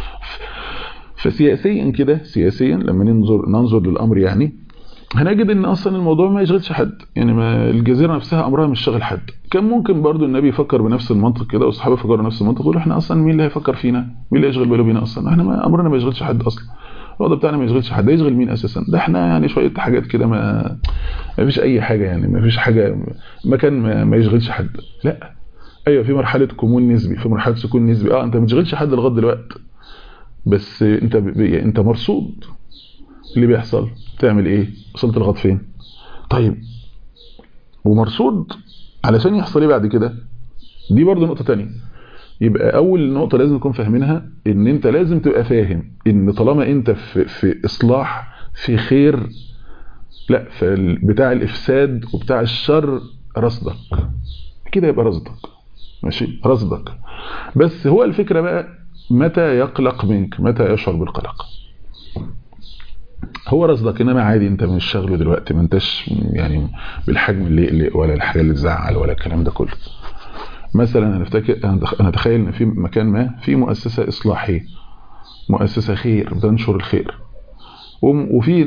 فسياسيا كده سياسيا لما ننظر ننظر للامر يعني هنجد ان اصلا الموضوع ما يشغلش حد يعني ما الجزيره نفسها امرها مش شاغل حد كان ممكن برضو النبي يفكر بنفس المنطق كده والصحابه يفكروا بنفس المنطق يقولوا احنا اصلا مين اللي هيفكر فينا مين اللي هيشغل باله بينا اصلا احنا ما امرنا ما يشغلش حد اصلا الوضع بتاعنا ما يشغلش حد يشغل مين اساسا ده احنا يعني شويه حاجات كده ما ما فيش اي حاجه يعني ما فيش حاجه مكان ما, ما يشغلش حد لا ايوه في مرحله كمون نسبي في مرحله سكون نسبي اه انت ما تشغلش حد لغايه دلوقتي بس انت ب... انت مرصود اللي بيحصل تعمل ايه وصلت لغايه فين طيب ومرصود علشان يحصل ايه بعد كده دي برضه نقطه تانية يبقى اول نقطه لازم نكون فاهمينها ان انت لازم تبقى فاهم ان طالما انت في, في اصلاح في خير لا بتاع الافساد وبتاع الشر رصدك كده يبقى رصدك ماشي رصدك بس هو الفكره بقى متى يقلق منك متى يشعر بالقلق هو رصدك انما عادي انت مش شغله دلوقتي ما انتش يعني بالحجم اللي يقلق ولا الحاجه اللي تزعل ولا الكلام ده كله مثلا انا افتكر انا اتخيل ان في مكان ما في مؤسسه اصلاحيه مؤسسه خير بتنشر الخير وفي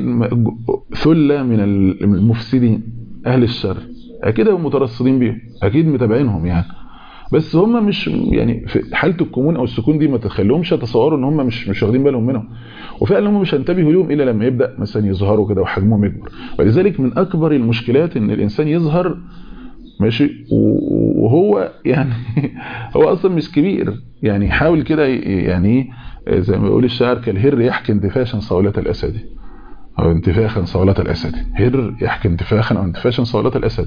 ثله من المفسدين اهل الشر اكيد هم مترصدين بيهم اكيد متابعينهم يعني بس هم مش يعني في حاله الكمون او السكون دي ما تخليهمش يتصوروا ان هم مش مش واخدين بالهم منهم وفعلا هم مش هينتبهوا ليهم الا لما يبدا مثلا يظهروا كده وحجمهم يكبر ولذلك من اكبر المشكلات ان الانسان يظهر ماشي وهو يعني هو اصلا مش كبير يعني حاول كده يعني زي ما بيقول الشاعر كالهر يحكي انتفاشا صولة الاسد او انتفاخا صولة الاسد هر يحكي انتفاخا او انتفاشا صولة الاسد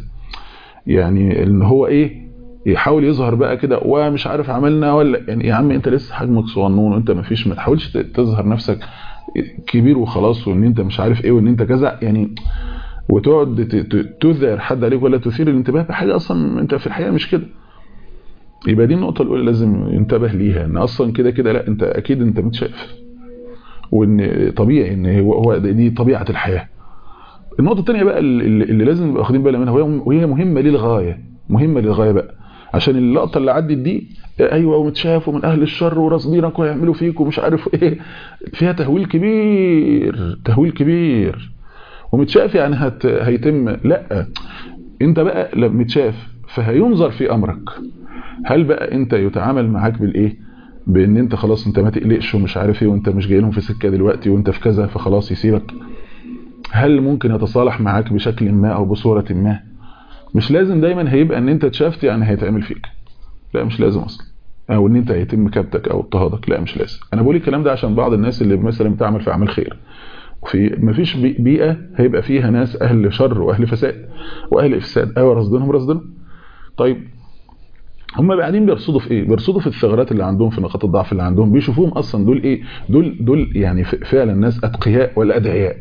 يعني ان هو ايه يحاول يظهر بقى كده ومش عارف عملنا ولا يعني يا عم انت لسه حجمك صغنون وانت ما فيش ما تحاولش تظهر نفسك كبير وخلاص وان انت مش عارف ايه وان انت كذا يعني وتقعد تذعر حد عليك ولا تثير الانتباه بحاجه اصلا انت في الحقيقه مش كده يبقى دي النقطه الاولى لازم ينتبه ليها ان اصلا كده كده لا انت اكيد انت متشاف وان طبيعي ان هو هو دي طبيعه الحياه النقطه الثانيه بقى اللي, اللي لازم نبقى واخدين بالنا منها وهي مهمه للغايه مهمه للغايه بقى عشان اللقطه اللي عدت دي ايوه ومتشاف ومن اهل الشر وراصدينك ويعملوا فيك ومش عارف ايه فيها تهويل كبير تهويل كبير ومتشاف يعني هت... هيتم لا انت بقى لما متشاف فهينظر في امرك هل بقى انت يتعامل معاك بالايه بان انت خلاص انت ما تقلقش ومش عارف ايه وانت مش جاي لهم في سكه دلوقتي وانت في كذا فخلاص يسيبك هل ممكن يتصالح معاك بشكل ما او بصوره ما مش لازم دايما هيبقى ان انت اتشافت يعني هيتعمل فيك لا مش لازم اصلا او ان انت هيتم كبتك او اضطهادك لا مش لازم انا بقول الكلام ده عشان بعض الناس اللي مثلا بتعمل في اعمال خير وفي مفيش بيئه هيبقى فيها ناس اهل شر واهل فساد واهل افساد ايوه رصدنهم رصدنهم طيب هم قاعدين بيرصدوا في ايه بيرصدوا في الثغرات اللي عندهم في نقاط الضعف اللي عندهم بيشوفوهم اصلا دول ايه دول دول يعني فعلا ناس اتقياء ولا ادعياء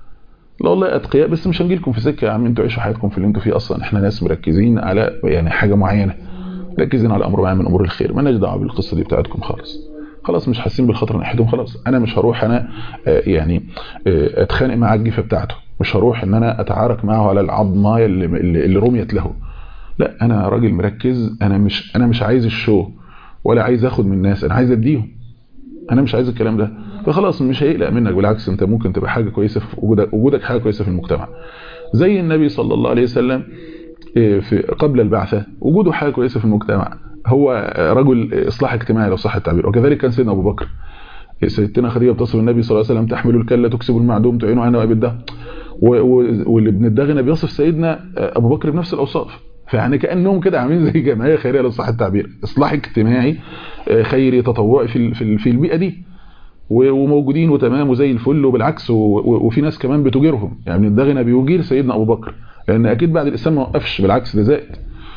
لا والله اتقياء بس مش هنجي لكم في سكه يا عم انتوا عيشوا حياتكم في اللي انتوا فيه اصلا احنا ناس مركزين على يعني حاجه معينه مركزين على امر معين من امور الخير مالناش دعوه بالقصه دي بتاعتكم خالص خلاص مش حاسين بالخطر ناحيتهم خلاص انا مش هروح انا يعني اتخانق مع الجيفه بتاعته مش هروح ان انا اتعارك معه على العظمايه اللي, اللي رميت له لا انا راجل مركز انا مش انا مش عايز الشو ولا عايز اخد من الناس انا عايز اديهم انا مش عايز الكلام ده فخلاص مش هيقلق منك بالعكس انت ممكن تبقى حاجه كويسه في وجودك وجودك حاجه كويسه في المجتمع زي النبي صلى الله عليه وسلم في قبل البعثه وجوده حاجه كويسه في المجتمع هو رجل اصلاح اجتماعي لو صح التعبير وكذلك كان سيدنا ابو بكر سيدتنا خديجه بتصف النبي صلى الله عليه وسلم تحمل الكله تكسب المعدوم تعين عنا وابدا واللي ابن الدغنه بيصف سيدنا ابو بكر بنفس الاوصاف فيعني كانهم كده عاملين زي جمعيه خيريه لو صح التعبير اصلاح اجتماعي خيري تطوعي في في البيئه دي وموجودين وتمام وزي الفل وبالعكس وفي ناس كمان بتجيرهم يعني ابن الدغنه بيجير سيدنا ابو بكر لان اكيد بعد الاسلام ما وقفش بالعكس ده زائد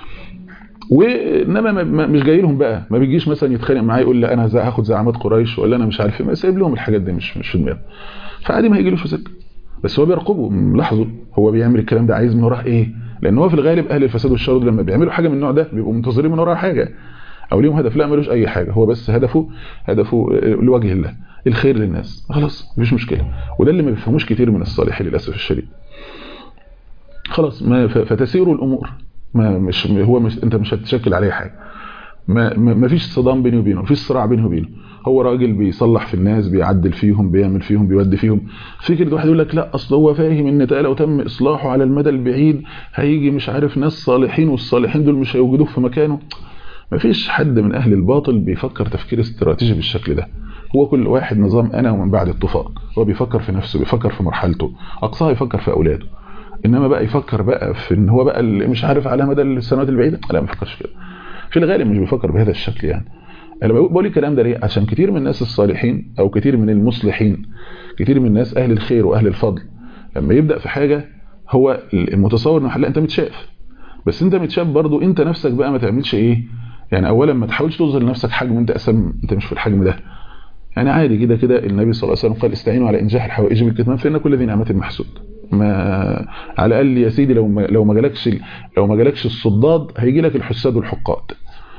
وانما مش جاي لهم بقى ما بيجيش مثلا يتخانق معايا يقول لي انا هاخد زعامات قريش ولا انا مش عارف ايه سايب لهم الحاجات دي مش مش في دماغه فعادي ما هيجيلوش في سكه بس هو بيرقبه ملاحظه هو بيعمل الكلام ده عايز من وراه ايه لان هو في الغالب اهل الفساد والشر لما بيعملوا حاجه من النوع ده بيبقوا منتظرين من وراه حاجه او ليهم هدف لا ملوش اي حاجه هو بس هدفه هدفه لوجه الله الخير للناس خلاص مفيش مشكله وده اللي ما بيفهموش كتير من الصالحين للاسف الشديد خلاص ما فتسير الامور ما مش هو مش انت مش هتشكل عليه حاجه ما ما فيش صدام بيني وبينه مفيش صراع بيني وبينه هو راجل بيصلح في الناس بيعدل فيهم بيعمل فيهم بيودي فيهم فكره واحد يقول لك لا اصل هو فاهم ان لو تم اصلاحه على المدى البعيد هيجي مش عارف ناس صالحين والصالحين دول مش هيوجدوه في مكانه مفيش حد من اهل الباطل بيفكر تفكير استراتيجي بالشكل ده هو كل واحد نظام انا ومن بعد الطوفان هو بيفكر في نفسه بيفكر في مرحلته اقصاها يفكر في اولاده انما بقى يفكر بقى في ان هو بقى اللي مش عارف على مدى السنوات البعيده لا ما يفكرش كده في الغالب مش بيفكر بهذا الشكل يعني انا بقول الكلام ده ليه عشان كتير من الناس الصالحين او كتير من المصلحين كتير من الناس اهل الخير واهل الفضل لما يبدا في حاجه هو المتصور انه لا انت متشاف بس انت متشاف برضو انت نفسك بقى ما تعملش ايه يعني اولا ما تحاولش تظهر لنفسك حجم انت اساسا انت مش في الحجم ده يعني عادي كده كده النبي صلى الله عليه وسلم قال استعينوا على انجاح الحوائج بالكتمان فان كل ذي نعمه محسود ما على الاقل يا سيدي لو ما لو ما جالكش لو ما جالكش الصداد هيجي لك الحساد والحقاد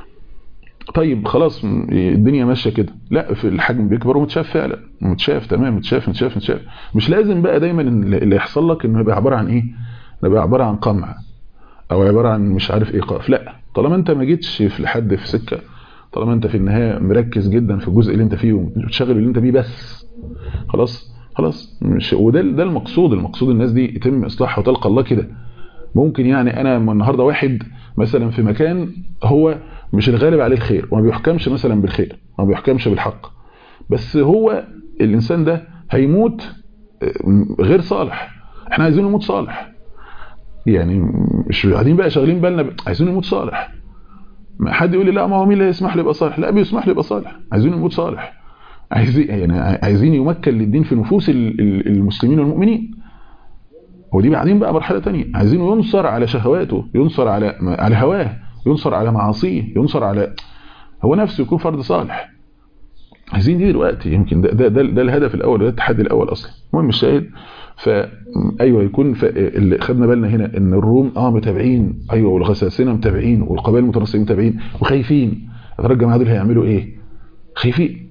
طيب خلاص الدنيا ماشيه كده لا في الحجم بيكبر ومتشاف فعلا متشاف تمام متشاف متشاف متشاف مش لازم بقى دايما اللي يحصل لك انه يبقى عباره عن ايه يبقى عباره عن قمع او عباره عن مش عارف ايقاف لا طالما انت ما جيتش في لحد في سكه طالما انت في النهايه مركز جدا في الجزء اللي انت فيه وبتشغل اللي انت بيه بس خلاص خلاص مش وده ده المقصود المقصود الناس دي يتم اصلاحها وتلقى الله كده ممكن يعني انا النهارده واحد مثلا في مكان هو مش الغالب عليه الخير وما بيحكمش مثلا بالخير وما بيحكمش بالحق بس هو الانسان ده هيموت غير صالح احنا عايزينه يموت صالح يعني مش قاعدين بقى شغالين بالنا عايزينه يموت صالح حد يقول لي لا ما هو مين اللي يسمح لي يبقى صالح لا بيسمح لي يبقى صالح عايزينه يموت صالح عايزين يعني عايزين يمكن للدين في نفوس المسلمين والمؤمنين ودي بعدين بقى مرحله ثانيه عايزينه ينصر على شهواته ينصر على على هواه ينصر على معاصيه ينصر على هو نفسه يكون فرد صالح عايزين دي دلوقتي يمكن ده ده, ده, ده الهدف الاول وده التحدي الاول اصلا المهم الشاهد فايوه يكون اللي خدنا بالنا هنا ان الروم اه متابعين ايوه والغساسنه متابعين والقبائل المتنصرين متابعين وخايفين ترى الجماعه دول هيعملوا ايه خايفين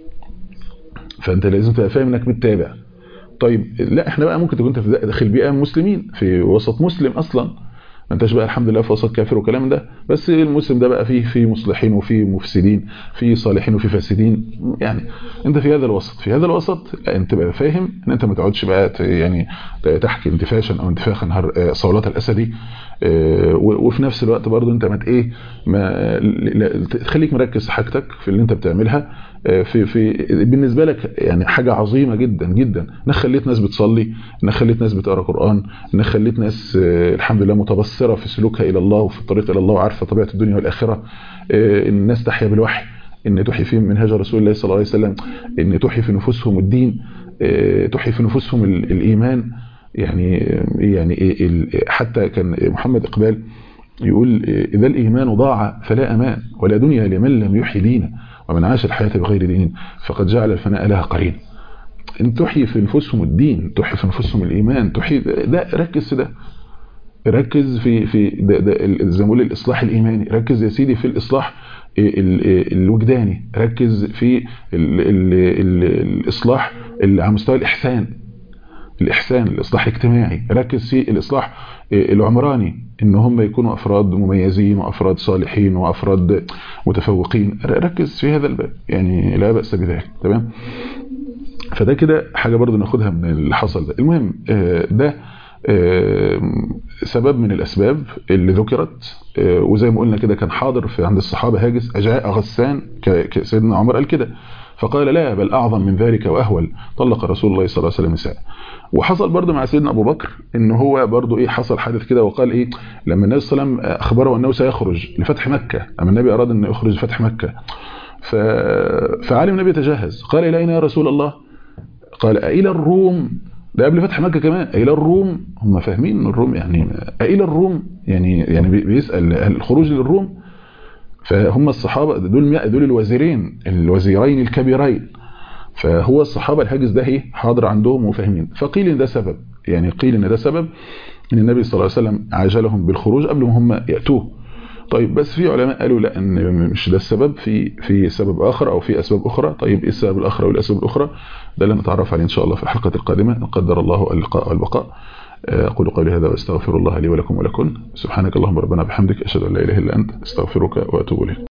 فانت لازم تبقى فاهم انك متابع طيب لا احنا بقى ممكن تكون انت في داخل بيئه مسلمين في وسط مسلم اصلا ما انتش بقى الحمد لله في وسط كافر وكلام ده بس المسلم ده بقى فيه في مصلحين وفي مفسدين في صالحين وفي فاسدين يعني انت في هذا الوسط في هذا الوسط لا انت بقى فاهم ان انت ما تقعدش بقى يعني تحكي انتفاشا او انتفاخا صولات الاسدي وفي نفس الوقت برضو انت ما ايه ما خليك مركز حاجتك في اللي انت بتعملها في في بالنسبه لك يعني حاجه عظيمه جدا جدا انك خليت ناس بتصلي انك خليت ناس بتقرا قران انك خليت ناس الحمد لله متبصره في سلوكها الى الله وفي الطريق الى الله وعارفه طبيعه الدنيا والاخره الناس تحيا بالوحي ان تحيي فيهم منهج رسول الله صلى الله عليه وسلم ان تحيي في نفوسهم الدين تحيي في نفوسهم الايمان يعني يعني حتى كان محمد اقبال يقول اذا الايمان ضاع فلا امان ولا دنيا لمن لم يحيي دينا ومن عاش الحياة بغير دين فقد جعل الفناء لها قرين ان تحيي في نفوسهم الدين تحيي في نفوسهم الإيمان تحيي ده ركز في ده ركز في في ده ده زي ما بقول الاصلاح الايماني ركز يا سيدي في الاصلاح الوجداني ركز في ال ال ال الاصلاح على مستوى الاحسان الاحسان الاصلاح الاجتماعي ركز في الاصلاح العمراني ان هم يكونوا افراد مميزين وافراد صالحين وافراد متفوقين ركز في هذا الباب يعني لا باس بذلك تمام فده كده حاجه برضو ناخدها من اللي حصل ده المهم ده سبب من الاسباب اللي ذكرت وزي ما قلنا كده كان حاضر في عند الصحابه هاجس اجاء غسان سيدنا عمر قال كده فقال لا بل اعظم من ذلك واهول طلق رسول الله صلى الله عليه وسلم نساء وحصل برضه مع سيدنا ابو بكر ان هو برضه ايه حصل حدث كده وقال ايه لما النبي صلى الله عليه وسلم اخبره انه سيخرج لفتح مكه لما النبي اراد انه يخرج لفتح مكه ف... فعلم النبي يتجهز قال الى اين يا رسول الله قال الى الروم ده قبل فتح مكه كمان الى الروم هم فاهمين ان الروم يعني الى الروم يعني يعني بيسال الخروج للروم فهم الصحابه دول دول الوزيرين الوزيرين الكبيرين فهو الصحابه الحاجز ده ايه حاضر عندهم وفاهمين فقيل ان ده سبب يعني قيل ان ده سبب ان النبي صلى الله عليه وسلم عاجلهم بالخروج قبل ما هم ياتوه طيب بس في علماء قالوا لا ان مش ده السبب في في سبب اخر او في اسباب اخرى طيب ايه السبب الاخر والاسباب الاخرى ده اللي نتعرف عليه ان شاء الله في الحلقه القادمه ان قدر الله اللقاء والبقاء اقول قولي هذا واستغفر الله لي ولكم ولكم سبحانك اللهم ربنا بحمدك اشهد ان لا اله الا انت استغفرك واتوب اليك